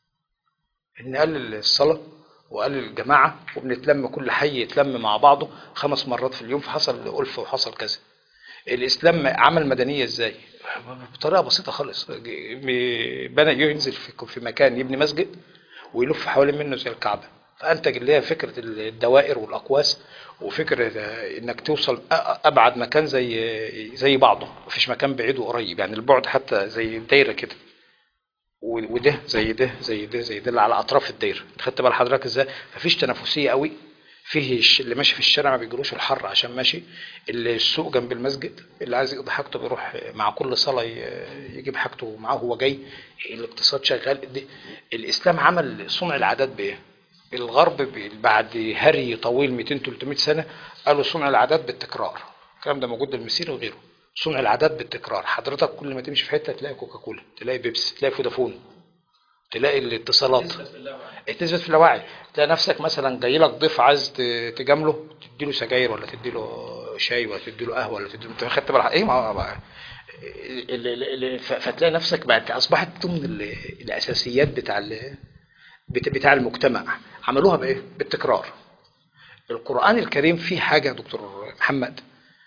[SPEAKER 2] ان قال الصلاه وقال الجماعه وبنتلم كل حي يتلم مع بعضه خمس مرات في اليوم فحصل الفه وحصل كذا الاسلام عمل مدنيه ازاي بطريقه بسيطه خالص م- بنى ينزل في في مكان يبني مسجد ويلف حوالين منه زي الكعبه فانتج اللي هي فكره الدوائر والاقواس وفكره انك توصل أ- ابعد مكان زي زي بعضه مفيش مكان بعيد وقريب يعني البعد حتى زي دايره كده و- وده زي ده زي ده زي ده اللي على اطراف الدايره انت خدت بال حضرتك ازاي مفيش تنافسيه قوي فيه الش- اللي ماشي في الشارع ما بيجروش الحر عشان ماشي اللي السوق جنب المسجد اللي عايز يقضي حاجته بيروح مع كل صلاه ي- يجيب حاجته معاه وهو جاي الاقتصاد شغال دي. الاسلام عمل صنع العادات بايه الغرب ب- بعد هري طويل 200 300 سنه قالوا صنع العادات بالتكرار الكلام ده موجود بالمسير وغيره صنع العادات بالتكرار حضرتك كل ما تمشي في حته تلاقي كوكاكولا تلاقي بيبسي تلاقي فودافون تلاقي الاتصالات
[SPEAKER 3] نسبة في اللاوعي
[SPEAKER 2] تثبت في اللاوعي تلاقي نفسك مثلا جاي لك ضيف عايز ت- تجامله تديله سجاير ولا تديله شاي ولا تديله قهوه ولا تديله انت خدت بالك ايه ما هو- ما- ال- ال- ال- ف- فتلاقي نفسك بقت اصبحت ضمن ال- الاساسيات بتاع ال- بت- بتاع المجتمع عملوها بايه؟ بالتكرار القران الكريم فيه حاجه يا دكتور محمد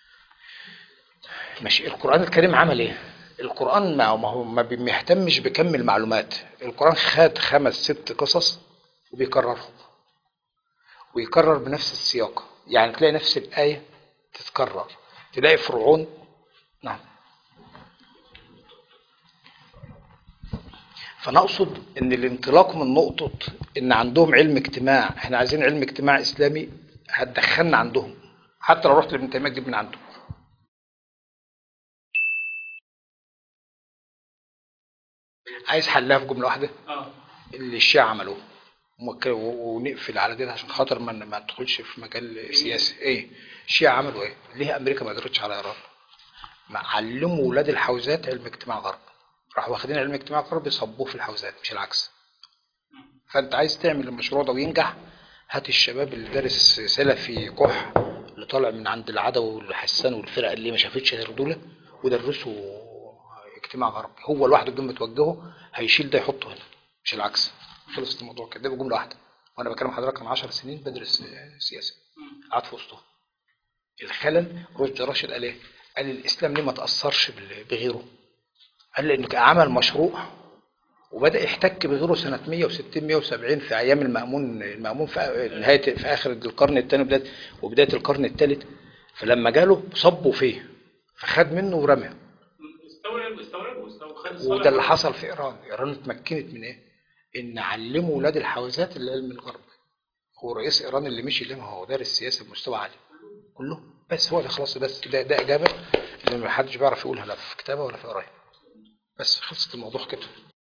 [SPEAKER 2] ماشي القرآن الكريم عمل ايه؟ القرآن ما ما هو ما بيهتمش بكم المعلومات، القرآن خد خمس ست قصص وبيكررهم. ويكرر بنفس السياق، يعني تلاقي نفس الآية تتكرر، تلاقي فرعون نعم. فانا اقصد ان الانطلاق من نقطة ان عندهم علم اجتماع، احنا عايزين علم اجتماع اسلامي هتدخلنا عندهم، حتى لو رحت لابن تيمية تجيب من عنده. عايز حلها في جمله واحده
[SPEAKER 3] اه
[SPEAKER 2] اللي الشيعة عملوه ومك- و- ونقفل على دي عشان خاطر ما ما ندخلش في مجال سياسي ايه الشيعة عملوا ايه ليه امريكا ما قدرتش على ايران ما علموا ولاد الحوزات علم اجتماع غرب راحوا واخدين علم اجتماع غرب يصبوه في الحوزات مش العكس فانت عايز تعمل المشروع ده وينجح هات الشباب اللي دارس سلفي كح اللي طالع من عند العدوي والحسان والفرق اللي ما شافتش غير دول ودرسوا اجتماع غربي هو لوحده بدون ما توجهه هيشيل ده يحطه هنا مش العكس خلصت الموضوع كده ده بجمله واحده وانا بكلم حضرتك من 10 سنين بدرس سياسه قعدت في وسطهم الخلل رشدي راشد قال ايه؟ قال الاسلام ليه ما تاثرش بال- بغيره؟ قال لانه عمل مشروع وبدا يحتك بغيره سنه 160 170 في ايام المامون المامون في نهايه في اخر القرن الثاني وبدايه وبدايه القرن الثالث فلما جاله صبوا فيه فخد منه ورمى
[SPEAKER 3] استوعب استوعب استوعب خد الصلاة.
[SPEAKER 2] وده اللي حصل في ايران ايران اتمكنت من ايه ان علموا ولاد الحوازات العلم الغرب هو رئيس ايران اللي مشي لما هو دارس سياسه بمستوى عالي كله بس هو ده خلاص بس ده ده اجابه اللي ما حدش بيعرف يقولها لا في كتابه ولا في قرايه بس خلصت الموضوع كده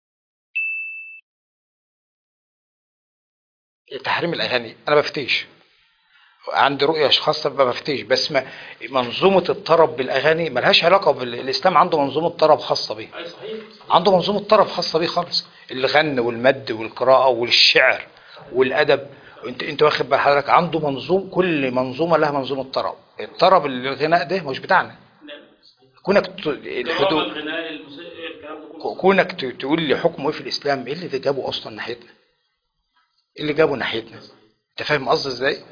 [SPEAKER 2] تحريم الاغاني انا بفتيش عندي رؤيه خاصه ما بفتيش بس ما منظومه الطرب بالاغاني ملهاش علاقه بالاسلام عنده منظومه طرب خاصه بيه
[SPEAKER 3] اي صحيح صحيح.
[SPEAKER 2] عنده منظومة طرب خاصة بيه خالص الغن والمد والقراءة والشعر والأدب انت انت واخد بال حضرتك عنده منظوم كل منظومة لها منظومة طرب الطرب اللي الغناء ده مش بتاعنا
[SPEAKER 3] لا، صحيح.
[SPEAKER 2] كونك ت-
[SPEAKER 3] الدراما
[SPEAKER 2] الحدود
[SPEAKER 3] الغناء الموسيقى الكلام ده كله
[SPEAKER 2] كونك ت- تقول لي حكمه ايه في الاسلام ايه اللي ده جابه اصلا ناحيتنا ايه اللي جابه ناحيتنا انت فاهم قصدي ازاي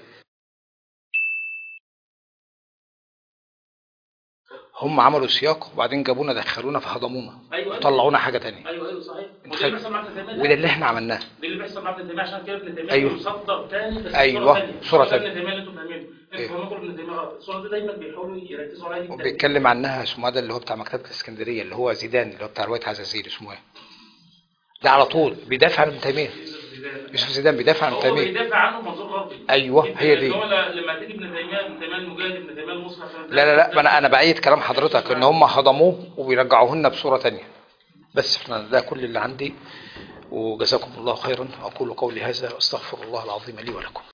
[SPEAKER 2] هم عملوا سياق وبعدين جابونا دخلونا فهضمونا
[SPEAKER 3] ايوه
[SPEAKER 2] وطلعونا حاجه تانية
[SPEAKER 3] ايوه ايوه صحيح
[SPEAKER 2] انت
[SPEAKER 3] وده اللي
[SPEAKER 2] فاهم؟
[SPEAKER 3] بيحصل مع ابن تيميه
[SPEAKER 2] وده اللي احنا عملناه
[SPEAKER 3] ده اللي بيحصل مع ابن تيميه عشان كده ابن تيميه
[SPEAKER 2] أيوه.
[SPEAKER 3] يصدر تاني بس
[SPEAKER 2] أيوه،
[SPEAKER 3] صوره تانية
[SPEAKER 2] صورة
[SPEAKER 3] صورة
[SPEAKER 2] تانية.
[SPEAKER 3] ابن تيميه اللي انتم فاهمينه
[SPEAKER 2] إيه.
[SPEAKER 3] انتوا فاهمين ابن تيميه غلط الصوره دي دايما بيحاولوا يركزوا عليها جدا
[SPEAKER 2] وبيتكلم عنها اسمه ده اللي هو بتاع مكتبة الاسكندرية اللي هو زيدان اللي هو بتاع رواية عزازيل اسمه ايه ده على طول بيدافع عن ابن تيمية يوسف زيدان بيدافع عن ابن
[SPEAKER 3] هو
[SPEAKER 2] تيمية
[SPEAKER 3] بيدافع عنه بمنظور غربي
[SPEAKER 2] أيوه،
[SPEAKER 3] انت-
[SPEAKER 2] هي دي.
[SPEAKER 3] اللي هو ل- لما تيجي ابن تيميه ابن تيميه المجاهد ابن تيميه المصلح
[SPEAKER 2] لا لا لا ما انا انا بعيد كلام حضرتك ان هم هضموه وبيرجعوه لنا بصورة تانية بس احنا ده كل اللي عندي وجزاكم الله خيرا اقول قولي هذا واستغفر الله العظيم لي ولكم